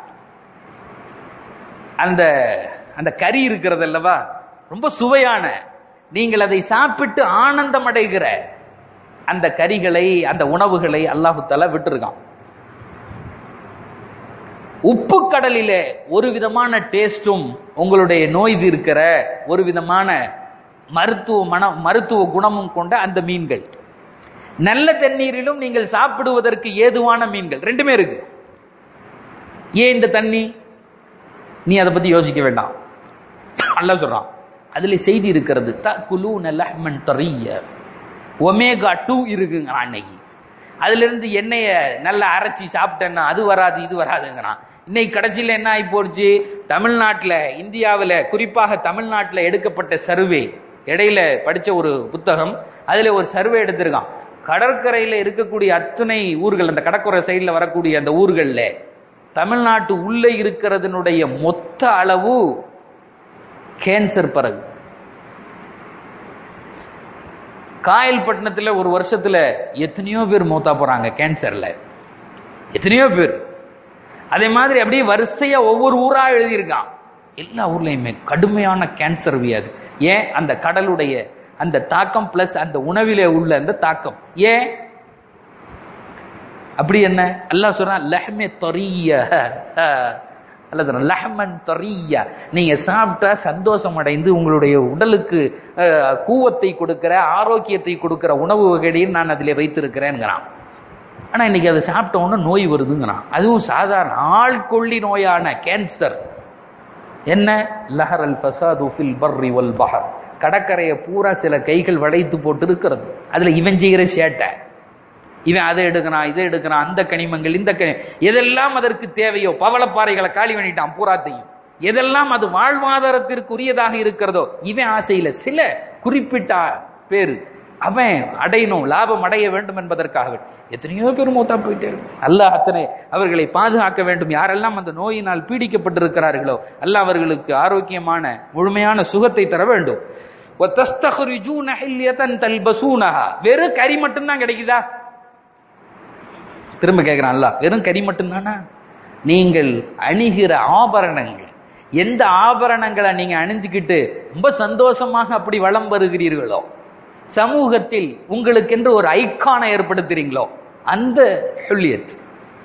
A: அந்த அந்த கறி இருக்கிறது அல்லவா ரொம்ப சுவையான நீங்கள் அதை சாப்பிட்டு ஆனந்தம் அடைகிற அந்த கறிகளை அந்த உணவுகளை அல்லாஹு தஆலா விட்டுருக்கான் உப்பு கடலிலே ஒரு விதமான டேஸ்டும் உங்களுடைய நோய் இருக்கிற ஒரு விதமான மருத்துவ மன மருத்துவ குணமும் கொண்ட அந்த மீன்கள் நல்ல தண்ணீரிலும் நீங்கள் சாப்பிடுவதற்கு ஏதுவான மீன்கள் ரெண்டுமே இருக்கு ஏன் இந்த தண்ணி நீ அதை பத்தி யோசிக்க வேண்டாம் அல்லாஹ் சொல்றான் அதுல செய்தி இருக்கிறது தகுலூன லஹ்மன் தரிய ஒமேகா டூ இருக்குங்க அன்னைக்கு அதுல இருந்து எண்ணெய நல்லா அரைச்சி சாப்பிட்டேன்னா அது வராது இது வராதுங்கிறான் இன்னைக்கு கடைசியில என்ன ஆகி போச்சு தமிழ்நாட்டுல இந்தியாவுல குறிப்பாக தமிழ்நாட்டுல எடுக்கப்பட்ட சர்வே இடையில படிச்ச ஒரு புத்தகம் அதுல ஒரு சர்வே எடுத்திருக்கான் கடற்கரையில இருக்கக்கூடிய அத்தனை ஊர்கள் அந்த கடற்கரை சைடுல வரக்கூடிய அந்த ஊர்கள்ல தமிழ்நாட்டு உள்ள இருக்கிறதனுடைய மொத்த அளவு கேன்சர் பரவு காயல்பட்டினத்துல ஒரு வருஷத்துல எத்தனையோ பேர் மூத்தா போறாங்க கேன்சர்ல எத்தனையோ பேர் அதே மாதிரி அப்படியே வரிசையா ஒவ்வொரு ஊரா எழுதியிருக்கான் எல்லா ஊர்லயுமே கடுமையான கேன்சர் வியாதி ஏன் அந்த கடலுடைய அந்த தாக்கம் பிளஸ் அந்த உணவிலே உள்ள அந்த தாக்கம் ஏன் அப்படி என்ன அல்லாஹ் சொல்றான் லஹ்மே தொரிய அல்லாஹ் சொல்றான் லஹ்மன் தொரிய நீங்க சாப்பிட்டா சந்தோஷம் அடைந்து உங்களுடைய உடலுக்கு அஹ், கூவத்தை கொடுக்கிற ஆரோக்கியத்தை கொடுக்கிற உணவு வகையையும் நான் அதிலே வைத்திருக்கிறேன்ங்கிறான் ஆனா இன்னைக்கு அதை சாப்பிட்ட உடனே நோய் வருதுங்கிறான் அதுவும் சாதாரண ஆள்கொள்ளி நோயான கேன்சர் என்ன லஹர் அல் ஃபசாது ஃபில் பர்ரி வல் பஹர் கடற்கரையை பூரா சில கைகள் வளைத்து போட்டு இருக்கிறது அதுல இவன் செய்கிற சேட்டை இவன் அதை எடுக்கிறான் இதை எடுக்கிறான் அந்த கனிமங்கள் இந்த கனி எதெல்லாம் அதற்கு தேவையோ பவளப்பாறைகளை காலி பண்ணிட்டான் பூராத்தையும் எதெல்லாம் அது வாழ்வாதாரத்திற்குரியதாக இருக்கிறதோ இவன் ஆசையில சில குறிப்பிட்ட பேரு அவன் அடையணும் லாபம் அடைய வேண்டும் என்பதற்காக எத்தனையோ பேர் மூத்தா போயிட்டே இருக்கும் அல்லாஹ் அத்தனை அவர்களை பாதுகாக்க வேண்டும் யாரெல்லாம் அந்த நோயினால் பீடிக்கப்பட்டிருக்கிறார்களோ அல்லாஹ் அவர்களுக்கு ஆரோக்கியமான முழுமையான சுகத்தை தர வேண்டும் وَتَسْتَخْرِجُونَ حِلْيَةً تَلْبَسُونَهَا வெறும் கறி மட்டும்தான் கிடைக்குதா திரும்ப கேட்கிறான் அல்லாஹ் வெறும் கறி மட்டும்தானா நீங்கள் அணிகிற ஆபரணங்கள் எந்த ஆபரணங்களை நீங்க அணிந்துக்கிட்டு ரொம்ப சந்தோஷமாக அப்படி வளம் வருகிறீர்களோ சமூகத்தில் உங்களுக்கென்று ஒரு ஐக்கானை ஏற்படுத்துறீங்களோ அந்த ஹுல்லியத்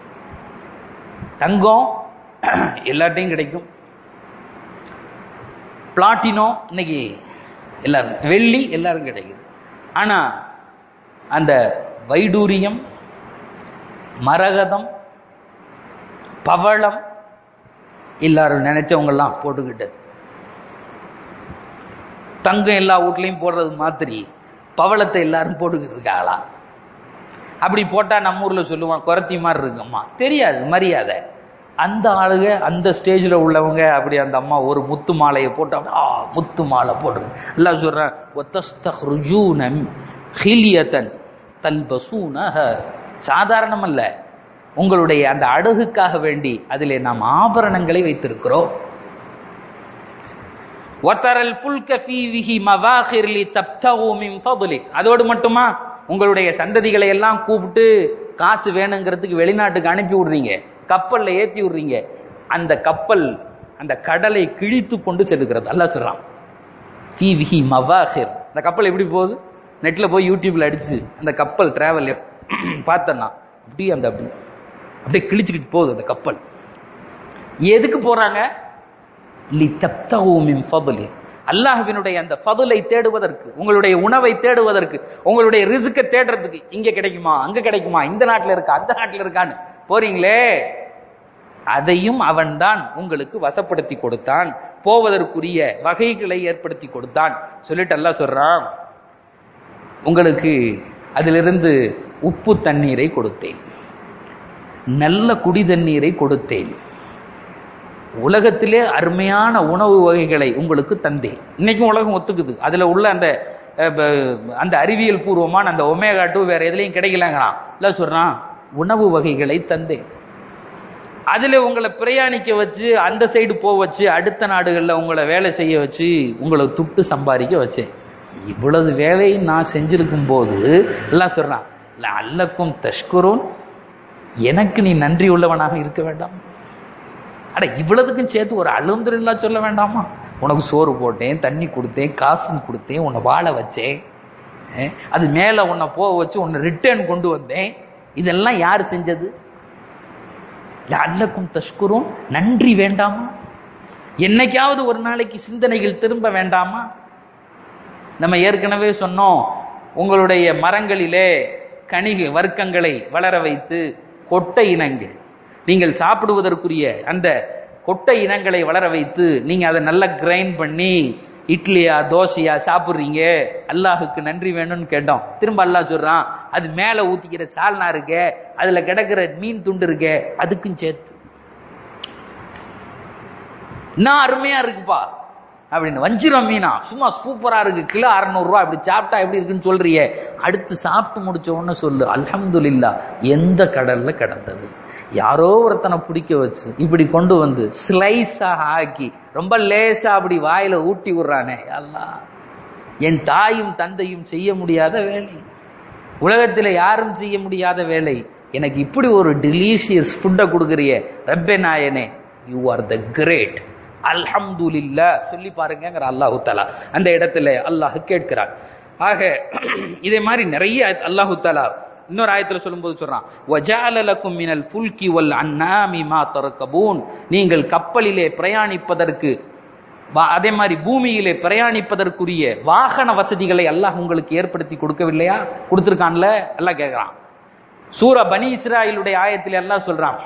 A: தங்கம் எல்லார்ட்டையும் கிடைக்கும் பிளாட்டினோ இன்னைக்கு எல்லாரும் வெள்ளி எல்லாரும் கிடைக்குது ஆனா அந்த வைடூரியம் மரகதம் பவளம் எல்லாரும் நினைச்சவங்கெல்லாம் போட்டுக்கிட்டு தங்கம் எல்லா வீட்லயும் போடுறது மாதிரி பவளத்தை எல்லாரும் போட்டுக்கிட்டு இருக்காங்களா அப்படி போட்டா நம்ம ஊர்ல சொல்லுவான் குரத்தி மாதிரி இருக்கும்மா தெரியாது மரியாதை அந்த ஆளுக அந்த ஸ்டேஜ்ல உள்ளவங்க அப்படி அந்த அம்மா ஒரு முத்து மாலையை போட்டு அப்படி, ஆ முத்து மாலை போட்டு எல்லாம் சொல்றேன் ஒத்தஸ்தஹ்ருஜூன ஹிலியத்தன் தல்பசூனஹ சாதாரணம் அல்ல உங்களுடைய அந்த அழகுக்காக வேண்டி அதிலே நாம் ஆபரணங்களை வைத்திருக்கிறோம் ஒத்தரல் புல்க ஃபீவிஹி மவாஹிர் லி தப்தகு மின் ஃபضலிக் அதோடு மட்டுமா உங்களுடைய சந்ததிகளை எல்லாம் கூப்பிட்டு காசு வேணுங்கிறதுக்கு வெளிநாட்டுக்கு அனுப்பி விடுறீங்க கப்பல்ல ஏத்தி விடுறீங்க அந்த கப்பல் அந்த கடலை கிழித்து கொண்டு செல்லுகிறது அல்லாஹ் சொல்றான் ஃபீவிஹி மவாஹிர் அந்த கப்பல் எப்படி போகுது நெட்ல போய் யூடியூப்ல அடிச்சு அந்த கப்பல் டிராவல் பார்த்தேன்னா அப்படியே அந்த அப்படி அப்படியே கிழிச்சுக்கிட்டு போகுது அந்த கப்பல் எதுக்கு போறாங்க லித்தப்தகு மின் ஃபضலி அல்லாஹ்வினுடைய அந்த ஃபதுலை தேடுவதற்கு உங்களுடைய உணவை தேடுவதற்கு உங்களுடைய ரிசுக்க தேடுறதுக்கு இங்க கிடைக்குமா அங்க கிடைக்குமா இந்த நாட்டுல இருக்கா அந்த நாட்டுல இருக்கான்னு போறீங்களே அதையும் அவன்தான் உங்களுக்கு வசப்படுத்தி கொடுத்தான் போவதற்குரிய வகைகளை ஏற்படுத்தி கொடுத்தான் சொல்லிட்டு அல்லாஹ் சொல்றான் உங்களுக்கு அதிலிருந்து உப்பு தண்ணீரை கொடுத்தேன் நல்ல குடி தண்ணீரை கொடுத்தேன் உலகத்திலே அருமையான உணவு வகைகளை உங்களுக்கு தந்தேன் இன்னைக்கும் உலகம் ஒத்துக்குது அதுல உள்ள அந்த அஹ், ப- அந்த அறிவியல் பூர்வமான அந்த ஒமேகா டூ வேற எதுலையும் கிடைக்கலங்கிறான் இல்ல சொல்றான் உணவு வகைகளை தந்தேன் அதுல உங்களை பிரயாணிக்க வச்சு அந்த சைடு போக வச்சு அடுத்த நாடுகள்ல உங்களை வேலை செய்ய வச்சு உங்களை துட்டு சம்பாதிக்க வச்சேன் இவ்வளவு வேலையும் நான் செஞ்சிருக்கும் போது எல்லாம் சொல்றான் "ல அல்லக்கும் தஷ்குரோன் எனக்கு நீ நன்றி உள்ளவனாக இருக்க வேண்டாம் அட இவ்வளவுக்கும் சேர்த்து ஒரு அலுந்திரில்லா சொல்ல வேண்டாமா உனக்கு சோறு போட்டேன் தண்ணி கொடுத்தேன் காசும் கொடுத்தேன் உன்னை வாழ வச்சேன் அஹ், அது மேல உன்னை போக வச்சு உன்னை ரிட்டர்ன் கொண்டு வந்தேன் இதெல்லாம் யார் செஞ்சது அல்லக்கும் தஷ்குரும் நன்றி வேண்டாமா என்னைக்காவது ஒரு நாளைக்கு சிந்தனைகள் திரும்ப வேண்டாமா நம்ம ஏற்கனவே சொன்னோம் உங்களுடைய மரங்களிலே கனிக வர்க்கங்களை வளர வைத்து கொட்டை இனங்கள் நீங்கள் சாப்பிடுவதற்குரிய அந்த கொட்டை இனங்களை வளர வைத்து நீங்க அதை நல்லா கிரைண்ட் பண்ணி இட்லியா தோசையா சாப்பிடுறீங்க அல்லாஹுக்கு நன்றி வேணும்னு கேட்டோம் திரும்ப அல்லாஹ் சொல்றான் அது மேல ஊத்திக்கிற சால்னா இருக்கே அதுல கிடக்கிற மீன் துண்டு இருக்கே அதுக்கும் சேர்த்து இன்னும் அருமையா இருக்குப்பா அப்படின்னு வஞ்சிரம் மீனா சும்மா சூப்பரா இருக்கு கிலோ அறுநூறு ரூபாய் இப்படி சாப்பிட்டா எப்படி இருக்குன்னு சொல்றியே அடுத்து சாப்பிட்டு முடிச்ச உடனே சொல்லு அல்ஹம்துலில்லா எந்த கடல்ல கிடந்தது யாரோ ஒருத்தனை பிடிக்க வச்சு இப்படி கொண்டு வந்து ஸ்லைஸா ஆக்கி ரொம்ப லேசா அப்படி வாயில ஊட்டி விடுறானே அல்லாஹ் என் தாயும் தந்தையும் செய்ய முடியாத வேலை உலகத்துல யாரும் செய்ய முடியாத வேலை எனக்கு இப்படி ஒரு டெலிஷியஸ் ஃபுட்டை கொடுக்குறிய ரப்பே நாயனே யூ ஆர் த கிரேட் அல்ஹம்துலில்லா சொல்லி பாருங்கிற அல்லாஹு தலா அந்த இடத்துல அல்லாஹ் கேட்கிறார் ஆக இதே மாதிரி நிறைய அல்லாஹு தலா இன்னொரு ஆயத்துல சொல்லும்போது சொல்றான் வஜால லக்கும் மினல் ஃபுல்கி வல் அன்னாமி மா தரக்கபூன் நீங்கள் கப்பலிலே பிரயாணிப்பதற்கு வா- அதே மாதிரி பூமியிலே பிரயாணிப்பதற்குரிய வாகன வசதிகளை அல்லாஹ் உங்களுக்கு ஏற்படுத்தி கொடுக்கவில்லையா கொடுத்திருக்கான்ல அல்லாஹ் கேட்கிறான் சூரா பனி இஸ்ராயிலுடைய ஆயத்தில் எல்லாம் சொல்றான்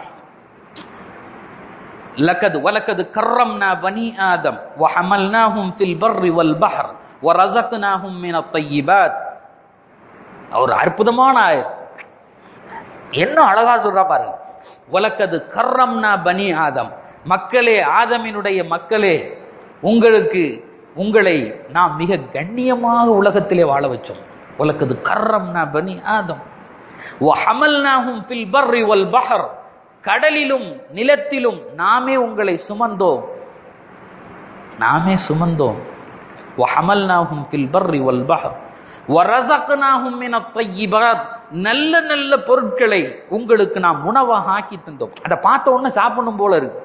A: லக்கது வலக்கது கர்ரம்னா பனி ஆதம் وحملناهم في البر والبحر ورزقناهم من الطيبات ஒரு அற்புதமான ஆயத் என்ன அழகா சொல்றா பாருங்க வலக்கது கர்ரம்னா பனி ஆதம் மக்களே ஆதமினுடைய மக்களே உங்களுக்கு உங்களை நாம் மிக கண்ணியமாக உலகத்திலே வாழ வச்சோம் உலக்கது கர்ரம்னா பனி ஆதம் وحملناهم في البر والبحر கடலிலும் நிலத்திலும் நாமே உங்களை சுமந்தோம் நாமே சுமந்தோம் وحملناهم في البر والبحر ورزقناهم من الطيبات நல்ல நல்ல பொருட்களை உங்களுக்கு நாம் உணவாக ஆக்கி தந்தோம் அதை பார்த்த உடனே சாப்பிடணும் போல இருக்கு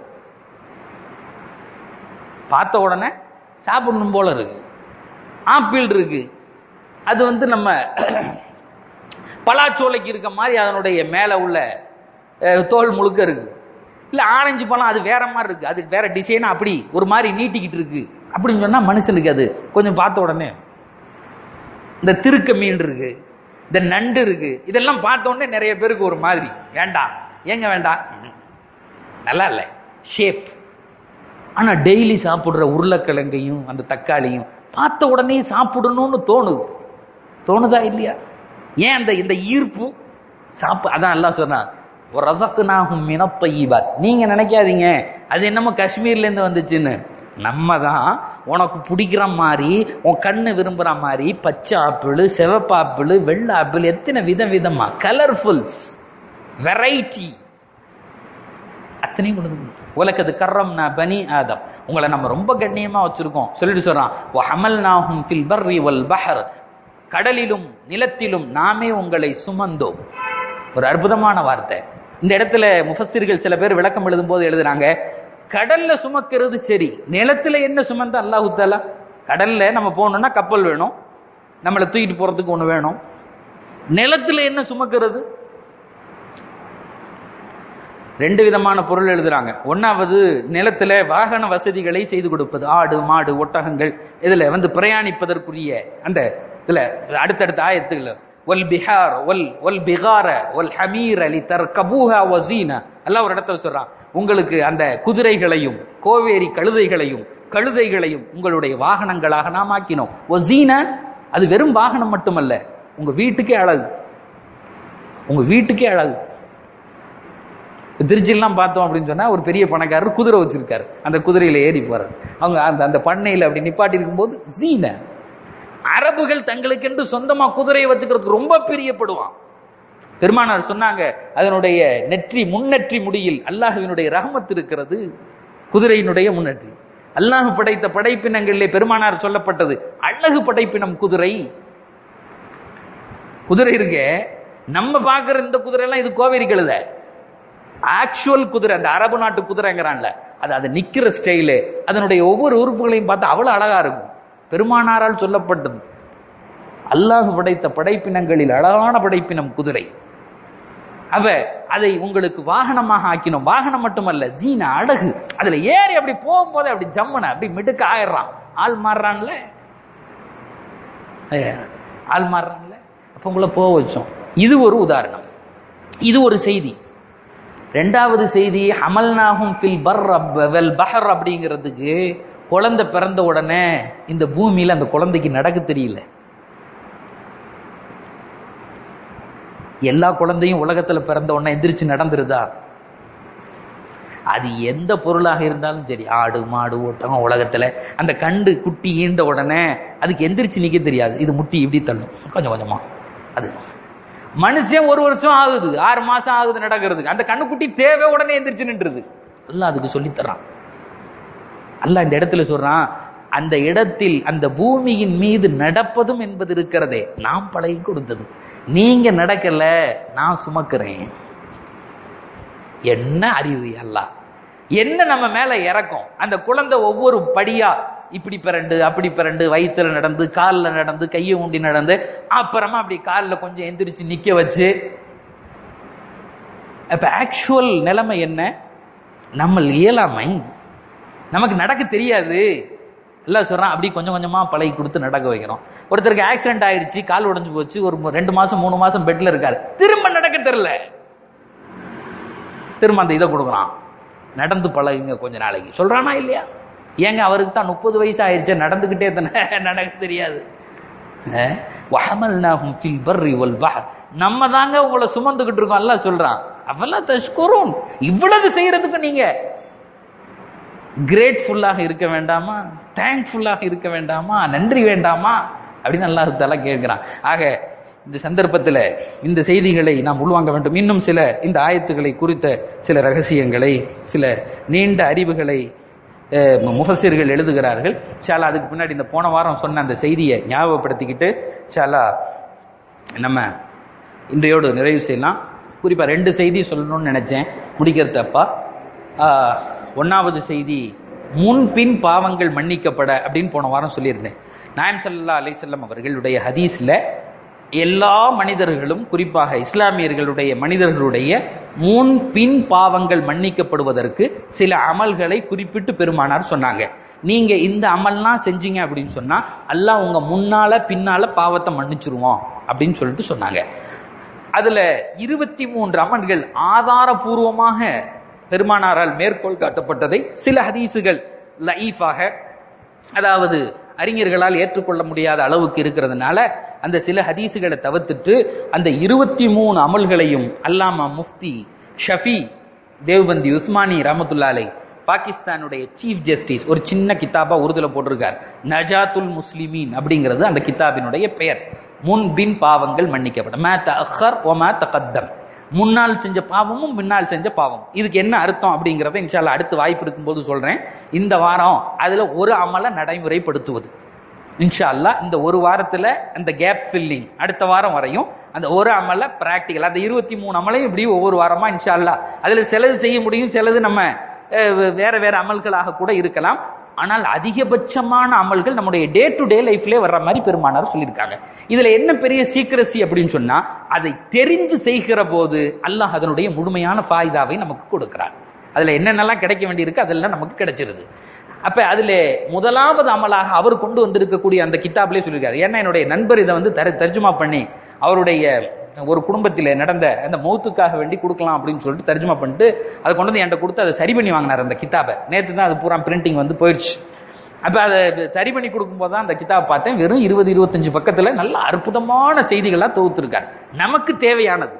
A: பார்த்த உடனே சாப்பிடணும் போல இருக்கு ஆப்பிள் இருக்கு அது வந்து நம்ம பலாச்சோலைக்கு இருக்க மாதிரி அதனுடைய மேல உள்ள அஹ், தோல் முழுக்க இருக்கு இல்ல ஆரஞ்சு பழம் அது வேற மாதிரி இருக்கு அது வேற டிசைனா அப்படி ஒரு மாதிரி நீட்டிக்கிட்டு இருக்கு அப்படின்னு சொன்னா மனுஷனுக்கு அது கொஞ்சம் பார்த்த உடனே இந்த திருக்க மீன் இருக்கு இந்த நண்டு இருக்கு இதெல்லாம் பார்த்த உடனே நிறைய பேருக்கு ஒரு மாதிரி வேண்டாம் ஏங்க வேண்டாம் நல்லா இல்லை ஷேப் ஆனா டெய்லி சாப்பிடுற உருளைக்கிழங்கையும் அந்த தக்காளியும் பார்த்த உடனே சாப்பிடணும்னு தோணுது தோணுதா இல்லையா ஏன் அந்த இந்த ஈர்ப்பு சாப்பு அதான் எல்லாம் சொன்னா ஒரு ரசக்குனாகும் மினப்பையிபாத் நீங்க நினைக்காதீங்க அது என்னமோ காஷ்மீர்ல இருந்து வந்துச்சுன்னு நம்ம தான் உனக்கு பிடிக்கிற மாதிரி உன் கண்ணு விரும்புற மாதிரி பச்சை ஆப்பிள் சிவப்பு ஆப்பிள் வெள்ளை ஆப்பிள் எத்தனை விதம் விதமா கலர்ஃபுல்ஸ் வெரைட்டி அத்தனையும் கொண்டு உலகது கர்ரம் பனி ஆதம் உங்களை நம்ம ரொம்ப கண்ணியமா வச்சிருக்கோம் சொல்லிட்டு சொல்றான் ஹமல் நாஹும் ஃபில் பர்ரி வல் பஹர் கடலிலும் நிலத்திலும் நாமே உங்களை சுமந்தோம் ஒரு அற்புதமான வார்த்தை இந்த இடத்துல முஃபssiர்கள் சில பேர் விளக்கம் எழுதும் போது எழுதுறாங்க கடல்ல சுமக்கிறது சரி நிலத்துல என்ன சுமந்த அல்லாஹு தாலா கடல்ல நம்ம போகணும்னா கப்பல் வேணும் நம்மளை தூக்கிட்டு போறதுக்கு ஒண்ணு வேணும் நிலத்துல என்ன சுமக்கிறது ரெண்டு விதமான பொருள் எழுதுறாங்க ஒன்னாவது நிலத்துல வாகன வசதிகளை செய்து கொடுப்பது ஆடு மாடு ஒட்டகங்கள் இதுல வந்து பிரயாணிப்பதற்குரிய அந்த இதுல அடுத்தடுத்த ஆயத்துகள் ஒல் பிஹார் ஒல் ஒல் பிகார ஒல் ஹமீர் அலி தர் கபூஹா வசீனா எல்லாம் ஒரு இடத்துல சொல்றான் உங்களுக்கு அந்த குதிரைகளையும் கோவேரி கழுதைகளையும் கழுதைகளையும் உங்களுடைய வாகனங்களாக நாம் ஆக்கினோம் ஒசீனா அது வெறும் வாகனம் மட்டுமல்ல உங்க வீட்டுக்கே அழகு உங்க வீட்டுக்கே அழகு திருச்சியெல்லாம் பார்த்தோம் அப்படின்னு சொன்னா ஒரு பெரிய பணக்காரர் குதிரை வச்சிருக்காரு அந்த குதிரையில ஏறி போறாரு அவங்க அந்த அந்த பண்ணையில அப்படி நிப்பாட்டி இருக்கும்போது ஜீன அரபுகள் தங்களுக்கென்று சொந்தமா குதிரையை வச்சுக்கிறதுக்கு ரொம்ப பிரியப்படுவான் பெருமானார் சொன்னாங்க அதனுடைய நெற்றி முன்னெற்றி முடியில் அல்லாஹுவினுடைய ரஹமத் இருக்கிறது குதிரையினுடைய முன்னெற்றி அல்லாஹ் படைத்த படைப்பினங்களிலே பெருமானார் சொல்லப்பட்டது அழகு படைப்பினம் குதிரை குதிரை இருக்க நம்ம பாக்குற இந்த குதிரை எல்லாம் இது கோவேரி கழுத ஆக்சுவல் குதிரை அந்த அரபு நாட்டு குதிரைங்கிறான்ல அது அது நிக்கிற ஸ்டைலு அதனுடைய ஒவ்வொரு உறுப்புகளையும் பார்த்தா அவ்வளவு அழகா இருக்கும் பெருமானாரால் சொல்லப்பட்டது அல்லாஹ் படைத்த படைப்பினங்களில் அழகான படைப்பினம் குதிரை அவ அதை உங்களுக்கு வாகனமாக ஆக்கினோம் வாகனம் மட்டுமல்ல ஜீன அழகு அதுல ஏறி அப்படி போகும்போது அப்படி ஜம்முன அப்படி மிடுக்க ஆயிடுறான் ஆள் மாறுறான்ல ஐயா, ஆள் மாறுறான்ல அப்ப உங்களை போக வச்சோம் இது ஒரு உதாரணம் இது ஒரு செய்தி ரெண்டாவது செய்தி அமல்நாகும் ஃபில் பர் வெல் பஹர் அப்படிங்கிறதுக்கு குழந்தை பிறந்த உடனே இந்த பூமியில அந்த குழந்தைக்கு நடக்க தெரியல எல்லா குழந்தையும் உலகத்துல பிறந்த உடனே எந்திரிச்சு நடந்துருதா அது எந்த பொருளாக இருந்தாலும் சரி ஆடு மாடு ஓட்டகம் உலகத்துல அந்த கண்டு குட்டி ஈண்ட உடனே அதுக்கு எந்திரிச்சு நிக்க தெரியாது இது முட்டி இப்படி தள்ளும் கொஞ்சம் கொஞ்சமா அது மனுஷன் ஒரு வருஷம் ஆகுது ஆறு மாசம் ஆகுது நடக்கிறதுக்கு அந்த கண்ணுக்குட்டி தேவை உடனே எந்திரிச்சு நின்றுது அல்லாஹ் அதுக்கு சொல்லித் தர்றான் அல்லாஹ் இந்த இடத்துல சொல்றான் அந்த இடத்தில் அந்த பூமியின் மீது நடப்பதும் என்பது இருக்கிறதே நாம் பழகி கொடுத்தது நீங்க நடக்கல நான் சுமக்கிறேன் என்ன அறிவு அல்லாஹ் என்ன நம்ம மேல இறக்கும் அந்த குழந்தை ஒவ்வொரு படியா இப்படி பிறண்டு அப்படி பிறண்டு வயித்துல நடந்து கால்ல நடந்து கையை ஊண்டி நடந்து அப்புறமா அப்படி கால்ல கொஞ்சம் எந்திரிச்சு நிக்க வச்சு அப்ப ஆக்சுவல் நிலைமை என்ன நம்ம இயலாமை நமக்கு நடக்க தெரியாது எல்லாம் சொல்றான் அப்படி கொஞ்சம் கொஞ்சமா பழகி கொடுத்து நடக்க வைக்கிறோம் ஒருத்தருக்கு ஆக்சிடென்ட் ஆயிடுச்சு கால் உடைஞ்சு போச்சு ஒரு மு- ரெண்டு மாசம் மூணு மாசம் பெட்ல இருக்காரு திரும்ப நடக்க தெரியல திரும்ப அந்த இதை கொடுக்குறான் நடந்து பழகுங்க கொஞ்ச நாளைக்கு சொல்றானா இல்லையா ஏங்க அவருக்கு தான் முப்பது வயசு ஆயிடுச்சு நடந்துகிட்டே தானே நடக்க தெரியாது அஹ், வஹமல்னாஹும் ஃபில் பர்ரி வல் பஹர் நம்ம தாங்க உங்களை சுமந்துகிட்டு இருக்கோம் அல்லாஹ் சொல்றான் அவெல்லாம் தஷ்குரூன் இவ்வளவு செய்யறதுக்கு நீங்க கிரேட்ஃபுல்லாக இருக்க வேண்டாமா தேங்க்ஃபுல்லாக இருக்க வேண்டாமா நன்றி வேண்டாமா அப்படின்னு அல்லாஹ் தஆலா கேட்கிறான் ஆக இந்த சந்தர்ப்பத்தில் இந்த செய்திகளை நாம் உள்வாங்க வேண்டும் இன்னும் சில இந்த ஆயத்துக்களை குறித்த சில ரகசியங்களை சில நீண்ட அறிவுகளை அஹ், முஃபஸிர்கள் எழுதுகிறார்கள் ஷாலா அதுக்கு பின்னாடி இந்த போன வாரம் சொன்ன அந்த செய்தியை ஞாபகப்படுத்திக்கிட்டு ஷாலா நம்ம இன்றையோடு நிறைவு செய்யலாம் குறிப்பா ரெண்டு செய்தி சொல்லணும்னு நினைச்சேன் முடிக்கிறது அப்பா ஒன்னாவது செய்தி முன்பின் பாவங்கள் மன்னிக்கப்பட அப்படின்னு போன வாரம் சொல்லியிருந்தேன் நாயம் சல்லா அலிசல்லம் அவர்களுடைய ஹதீஸ்ல எல்லா மனிதர்களும் குறிப்பாக இஸ்லாமியர்களுடைய மனிதர்களுடைய முன் பின் பாவங்கள் மன்னிக்கப்படுவதற்கு சில அமல்களை குறிப்பிட்டு பெருமானார் சொன்னாங்க நீங்க இந்த அமல்லாம் செஞ்சீங்க அப்படின்னு சொன்னா அல்லாஹ் உங்க முன்னால பின்னால பாவத்தை மன்னிச்சிருவோம் அப்படின்னு சொல்லிட்டு சொன்னாங்க அதுல இருபத்தி மூன்று அமல்கள் ஆதாரபூர்வமாக பெருமானாரால் மேற்கோள் காட்டப்பட்டதை சில ஹதீசுகள் லைஃபாக அதாவது அறிஞர்களால் ஏற்றுக்கொள்ள முடியாத அளவுக்கு இருக்கிறதுனால அந்த சில ஹதீசுகளை தவிர்த்துட்டு அந்த இருபத்தி மூணு அமல்களையும் அல்லாமா முஃப்தி ஷஃபி தேவ்பந்தி உஸ்மானி ரஹமத்துல்லாலை பாகிஸ்தானுடைய சீஃப் ஜஸ்டிஸ் ஒரு சின்ன கிதாபா உருதுல போட்டிருக்கார் நஜாத்துல் முஸ்லிமீன் அப்படிங்கிறது அந்த கிதாபினுடைய பெயர் முன் பின் பாவங்கள் மன்னிக்கப்படும் மே தஹர் ஒ மே தகத்தம் முன்னால் செஞ்ச பாவமும் பின்னால் செஞ்ச பாவம் இதுக்கு என்ன அர்த்தம் அப்படிங்கறத இன்ஷால்ல அடுத்து வாய்ப்பு இருக்கும்போது சொல்றேன் இந்த வாரம் அதுல ஒரு அமலை நடைமுறைப்படுத்துவது இன்ஷா அல்லா இந்த ஒரு வாரத்துல அந்த கேப் ஃபில்லிங் அடுத்த வாரம் வரையும் அந்த ஒரு அமல பிராக்டிக்கல் அந்த இருபத்தி மூணு அமலையும் இப்படி ஒவ்வொரு வாரமா இன்ஷா அல்லா அதுல சிலது செய்ய முடியும் சிலது நம்ம வேற வேற அமல்களாக கூட இருக்கலாம் ஆனால் அதிகபட்சமான அமல்கள் நம்முடைய டே டு டே லைஃப்ல வர்ற மாதிரி பெருமானார் சொல்லியிருக்காங்க இதுல என்ன பெரிய சீக்கிரசி அப்படின்னு சொன்னா அதை தெரிந்து செய்கிற போது அல்லாஹ் அதனுடைய முழுமையான ஃபாய்தாவை நமக்கு கொடுக்கிறார் அதுல என்னென்னலாம் கிடைக்க வேண்டியிருக்கு அதெல்லாம் நமக்கு கிடைச்சிருது அப்ப அதுல முதலாவது அமலாக அவர் கொண்டு வந்திருக்கக்கூடிய அந்த கிதாப்லயே சொல்லியிருக்காரு ஏன்னா என்னுடைய நண்பர் இதை வந்து தர தர்ஜுமா பண்ணி அவருடைய ஒரு குடும்பத்தில் நடந்த அந்த மௌத்துக்காக வேண்டி கொடுக்கலாம் அப்படின்னு சொல்லிட்டு தர்ஜுமா பண்ணிட்டு அதை கொண்டு வந்து என்கிட்ட கொடுத்து அதை சரி பண்ணி வாங்கினார் அந்த கிதாபை நேற்று தான் அது பூரா பிரிண்டிங் வந்து போயிடுச்சு அப்ப அதை சரி பண்ணி கொடுக்கும்போது தான் அந்த கிதாப் பார்த்தேன் வெறும் இருபது இருபத்தஞ்சு பக்கத்துல நல்ல அற்புதமான செய்திகளா தொகுத்திருக்காரு நமக்கு தேவையானது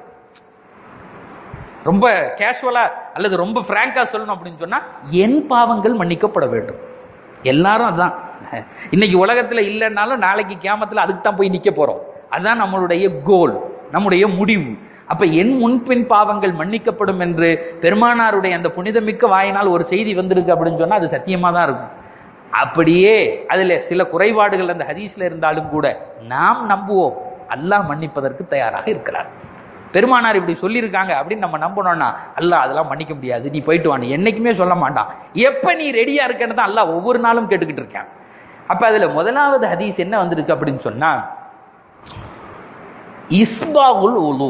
A: ரொம்ப கேஷுவலா அல்லது ரொம்ப பிராங்கா சொல்லணும் அப்படின்னு சொன்னா என் பாவங்கள் மன்னிக்கப்பட வேண்டும் எல்லாரும் அதான் இன்னைக்கு உலகத்துல இல்லைன்னாலும் நாளைக்கு கேமத்துல அதுக்கு தான் போய் நிக்க போறோம் அதுதான் நம்மளுடைய கோல் நம்முடைய முடிவு அப்ப என் முன்பின் பாவங்கள் மன்னிக்கப்படும் என்று பெருமானாருடைய அந்த புனிதமிக்க வாயினால் ஒரு செய்தி வந்திருக்கு அப்படின்னு சொன்னா அது சத்தியமா தான் இருக்கும் அப்படியே அதுல சில குறைபாடுகள் அந்த ஹதீஸ்ல இருந்தாலும் கூட நாம் நம்புவோம் அல்லாஹ் மன்னிப்பதற்கு தயாராக இருக்கிறார் பெருமானார் இப்படி சொல்லியிருக்காங்க அப்படின்னு நம்ம நம்பணும்னா அல்லாஹ் அதெல்லாம் மன்னிக்க முடியாது நீ போயிட்டு வாங்க என்னைக்குமே சொல்ல மாட்டான் எப்ப நீ ரெடியா இருக்கன்னு தான் அல்லாஹ் ஒவ்வொரு நாளும் கேட்டுக்கிட்டு இருக்கேன் அப்ப அதுல முதலாவது ஹதீஸ் என்ன வந்திருக்கு அப்படின்னு சொன்னா இஸ்பாகுல் உலு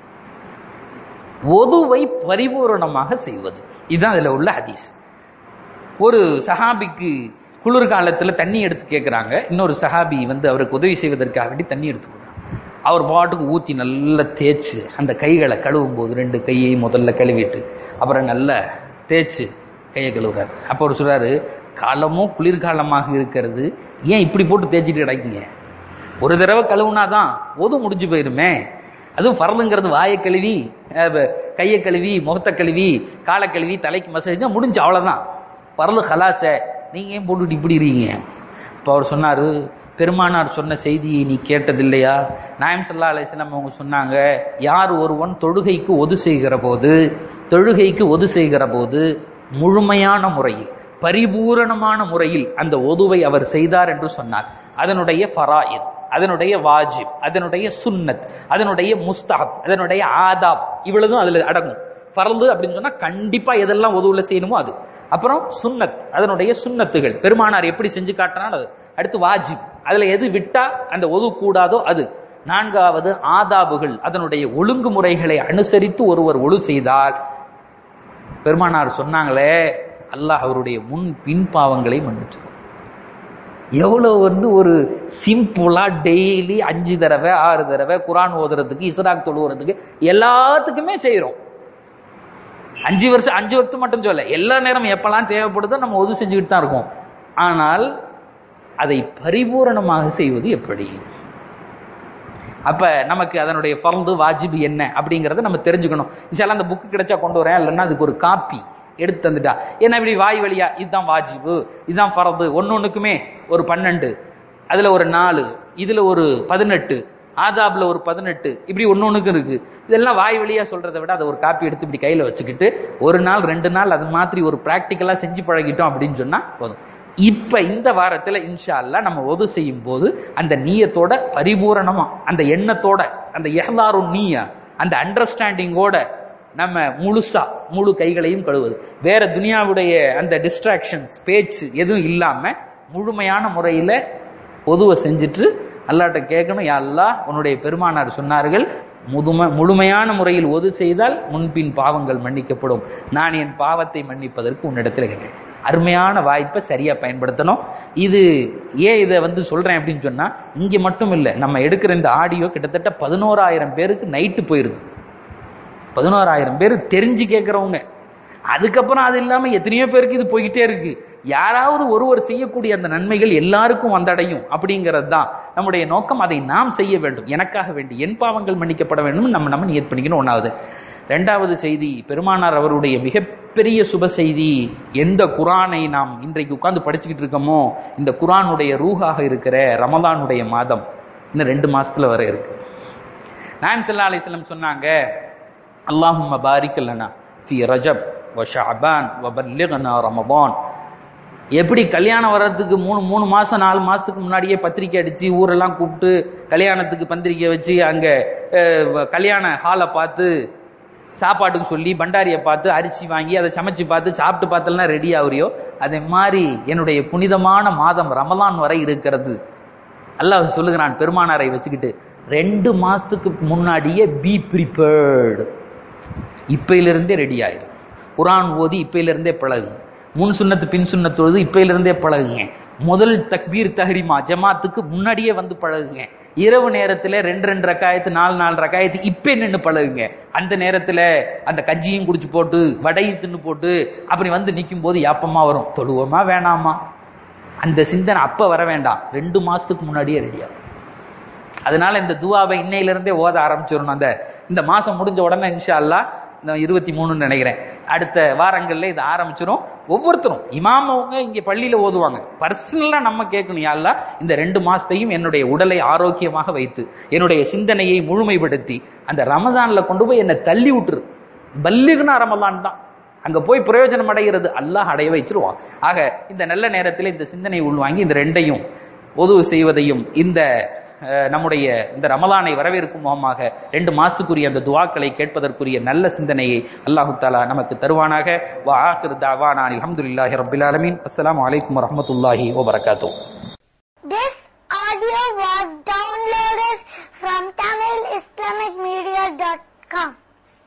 A: ஒதுவை பரிபூரணமாக செய்வது இதுதான் அதுல உள்ள ஹதீஸ் ஒரு சஹாபிக்கு குளிர்காலத்துல தண்ணி எடுத்து கேட்கிறாங்க இன்னொரு சஹாபி வந்து அவருக்கு உதவி செய்வதற்காக வேண்டி தண்ணி எடுத்து கொடுக்குறாங்க அவர் பாட்டுக்கு ஊத்தி நல்லா தேய்ச்சு அந்த கைகளை கழுவும் போது ரெண்டு கையை முதல்ல கழுவிட்டு அப்புறம் நல்லா தேய்ச்சு கையை கழுவுறாரு அப்ப அவர் சொல்றாரு காலமும் குளிர்காலமாக இருக்கிறது ஏன் இப்படி போட்டு தேய்ச்சிட்டு கிடைக்குங்க ஒரு தடவை கழுவுனாதான் ஒது முடிஞ்சு போயிருமே அதுவும் ஃபரதுங்கிறது வாயை கழுவி கையை கழுவி முகத்தை கழுவி காலை கழுவி தலைக்கு மசாஜ் முடிஞ்சு அவ்வளவுதான் பரலு கலாச நீங்க ஏன் போட்டுட்டு இப்படி இருக்கீங்க இப்போ அவர் சொன்னாரு பெருமானார் சொன்ன செய்தியை நீ கேட்டதில்லையா நாயம் சல்லா அலிஸ்லாம் அவங்க சொன்னாங்க யார் ஒருவன் தொழுகைக்கு ஒது செய்கிற போது தொழுகைக்கு ஒது செய்கிற போது முழுமையான முறையில் பரிபூரணமான முறையில் அந்த ஒதுவை அவர் செய்தார் என்று சொன்னார் அதனுடைய ஃபராயித் அதனுடைய வாஜிப் அதனுடைய சுன்னத் அதனுடைய முஸ்தாப் அதனுடைய ஆதாப் இவ்வளவுதான் அதுல அடங்கும் பரந்து அப்படின்னு சொன்னா கண்டிப்பா எதெல்லாம் உதவுல செய்யணுமோ அது அப்புறம் சுன்னத் அதனுடைய சுன்னத்துகள் பெருமானார் எப்படி செஞ்சு காட்டினாலும் அது அடுத்து வாஜிப் அதுல எது விட்டா அந்த ஒது கூடாதோ அது நான்காவது ஆதாபுகள் அதனுடைய ஒழுங்குமுறைகளை அனுசரித்து ஒருவர் ஒழு செய்தால் பெருமானார் சொன்னாங்களே அல்லாஹ் அவருடைய முன் பின் பாவங்களை மன்னிச்சு எவ்வளவு வந்து ஒரு சிம்பிளா டெய்லி அஞ்சு தடவை ஆறு தடவை குரான் ஓதுறதுக்கு இஸ்ராக் தொழுவுறதுக்கு எல்லாத்துக்குமே செய்யறோம் அஞ்சு வருஷம் அஞ்சு வக்து மட்டும் சொல்ல எல்லா நேரம் எப்பெல்லாம் தேவைப்படுதோ நம்ம ஒது செஞ்சுக்கிட்டு தான் இருக்கோம் ஆனால் அதை பரிபூரணமாக செய்வது எப்படி அப்ப நமக்கு அதனுடைய ஃபர்து வாஜிபு என்ன அப்படிங்கறத நம்ம தெரிஞ்சுக்கணும் இன்ஷால்லா அந்த புக்கு கிடைச்சா கொண்டு வரேன் இல்லைன்னா அதுக்கு ஒரு காப்பி எடுத்து தந்துட்டா ஏன்னா இப்படி வாய் வழியா இதுதான் வாஜிபு இதுதான் ஃபரது ஒன்னொன்னுக்குமே ஒரு பன்னெண்டு அதுல ஒரு நாலு இதுல ஒரு பதினெட்டு ஆதாப்ல ஒரு பதினெட்டு இப்படி ஒன்னொன்னுக்கு இருக்கு இதெல்லாம் வாய் வழியா சொல்றதை விட அதை ஒரு காப்பி எடுத்து இப்படி கையில வச்சுக்கிட்டு ஒரு நாள் ரெண்டு நாள் அது மாதிரி ஒரு பிராக்டிக்கலா செஞ்சு பழகிட்டோம் அப்படின்னு சொன்னா போதும் இப்ப இந்த வாரத்துல இன்ஷா அல்லாஹ் நம்ம ஒது செய்யும் போது அந்த நீயத்தோட பரிபூரணமா அந்த எண்ணத்தோட அந்த எஹ்லாரு நீயா அந்த அண்டர்ஸ்டாண்டிங்கோட நம்ம முழுசா முழு கைகளையும் கழுவுது வேற துனியாவுடைய அந்த டிஸ்ட்ராக்ஷன்ஸ் பேச்சு எதுவும் இல்லாம முழுமையான முறையில ஒதுவை செஞ்சுட்டு அல்லாட்ட கேட்கணும் யா அல்லாஹ் உன்னுடைய பெருமானார் சொன்னார்கள் முதும முழுமையான முறையில் ஒது செய்தால் முன்பின் பாவங்கள் மன்னிக்கப்படும் நான் என் பாவத்தை மன்னிப்பதற்கு உன்னிடத்தில் கேட்டேன் அருமையான வாய்ப்பை சரியா பயன்படுத்தணும் இது ஏன் இதை வந்து சொல்றேன் அப்படின்னு சொன்னா இங்க மட்டும் இல்லை நம்ம எடுக்கிற இந்த ஆடியோ கிட்டத்தட்ட பதினோராயிரம் பேருக்கு நைட்டு போயிருது பதினோராயிரம் பேர் தெரிஞ்சு கேட்கறவங்க அதுக்கப்புறம் அது இல்லாம எத்தனையோ பேருக்கு இது போய்கிட்டே இருக்கு யாராவது ஒருவர் செய்யக்கூடிய அந்த நன்மைகள் எல்லாருக்கும் வந்தடையும் அப்படிங்கிறது தான் நம்முடைய நோக்கம் அதை நாம் செய்ய வேண்டும் எனக்காக வேண்டி என் பாவங்கள் மன்னிக்கப்பட வேண்டும் நம்ம நம்ம நியத் பண்ணிக்கணும் ஒன்றாவது ரெண்டாவது செய்தி பெருமானார் அவருடைய மிகப்பெரிய சுப செய்தி எந்த குரானை நாம் இன்றைக்கு உட்கார்ந்து படிச்சுக்கிட்டு இருக்கோமோ இந்த குரானுடைய ரூஹாக இருக்கிற ரமலானுடைய மாதம் இன்னும் ரெண்டு மாசத்துல வர இருக்கு நான் சல்லா அலிஸ்லம் சொன்னாங்க அல்லாஹும்ம பாரிக் லனா ஃபி ரஜப் வ ஷஅபான் வ பல்லிக்னா ரமதான் எப்படி கல்யாணம் வர்றதுக்கு மூணு மூணு மாசம் நாலு மாசத்துக்கு முன்னாடியே பத்திரிக்கை அடிச்சு ஊரெல்லாம் கூப்பிட்டு கல்யாணத்துக்கு பத்திரிக்கை வச்சு அங்க அஹ், கல்யாண ஹாலை பார்த்து சாப்பாட்டுக்கு சொல்லி பண்டாரியை பார்த்து அரிசி வாங்கி அதை சமைச்சு பார்த்து சாப்பிட்டு பார்த்தெல்லாம் ரெடி ஆகுறியோ அதே மாதிரி என்னுடைய புனிதமான மாதம் ரமலான் வரை இருக்கிறது அல்லாஹ் சொல்லுகிறான் பெருமானாரை வச்சுக்கிட்டு ரெண்டு மாசத்துக்கு முன்னாடியே பி ப்ரிப்பேர்டு இப்பையிலிருந்தே ரெடி ஆயிரும் குரான் ஓதி இப்பையிலிருந்தே பழகு முன் சுன்னத்து பின் சுன்னத்தொழுது இப்பையிலிருந்தே பழகுங்க முதல் தக்பீர் தஹரிமா ஜமாத்துக்கு முன்னாடியே வந்து பழகுங்க இரவு நேரத்துல ரெண்டு ரெண்டு ரக்காயத்து நாலு நாலு ரக்காயத்து இப்பே நின்று பழகுங்க அந்த நேரத்துல அந்த கஞ்சியும் குடிச்சு போட்டு வடையும் தின்னு போட்டு அப்படி வந்து நிக்கும் போது யாப்பமா வரும் தொழுவோமா வேணாமா அந்த சிந்தனை அப்ப வர வேண்டாம் ரெண்டு மாசத்துக்கு முன்னாடியே ரெடியா அதனால இந்த துவாவை இன்னையில இருந்தே ஓத ஆரம்பிச்சிடணும் அந்த இந்த மாசம் முடிஞ்ச உடனே இன்ஷா அல்லாஹ் இந்த இருபத்தி மூணுன்னு நினைக்கிறேன் அடுத்த வாரங்கள்ல இது ஆரம்பிச்சிரும் ஒவ்வொருத்தரும் இமாம் அவங்க இங்க பள்ளியில ஓதுவாங்க பர்சனலா நம்ம கேட்கணும் யா அல்லாஹ் இந்த ரெண்டு மாசத்தையும் என்னுடைய உடலை ஆரோக்கியமாக வைத்து என்னுடைய சிந்தனையை முழுமைப்படுத்தி அந்த ரமஜான்ல கொண்டு போய் என்னை தள்ளி விட்டுரு பல்லிகுனா ரமலான் தான் அங்க போய் பிரயோஜனம் அடைகிறது அல்லாஹ் அடைய வச்சிருவான் ஆக இந்த நல்ல நேரத்தில் இந்த சிந்தனை உள்வாங்கி இந்த ரெண்டையும் உதவு செய்வதையும் இந்த அஹ், நம்முடைய இந்த ரமலானை வரவேற்கும் முகமாக ரெண்டு மாசுக்குரிய அந்த துவாக்களை கேட்பதற்குரிய நல்ல சிந்தனையை அல்லாஹு தாலா நமக்கு தருவானாக வா ஆஹிர் தாவானா அல்ஹம்துலில்லாஹி ரப்பில் ஆலமீன் அஸ்ஸலாமு அலைக்கும் வரஹ்மத்துல்லாஹி வபரகாத்துஹு
B: This audio was downloaded from TamilIslamicMedia.com.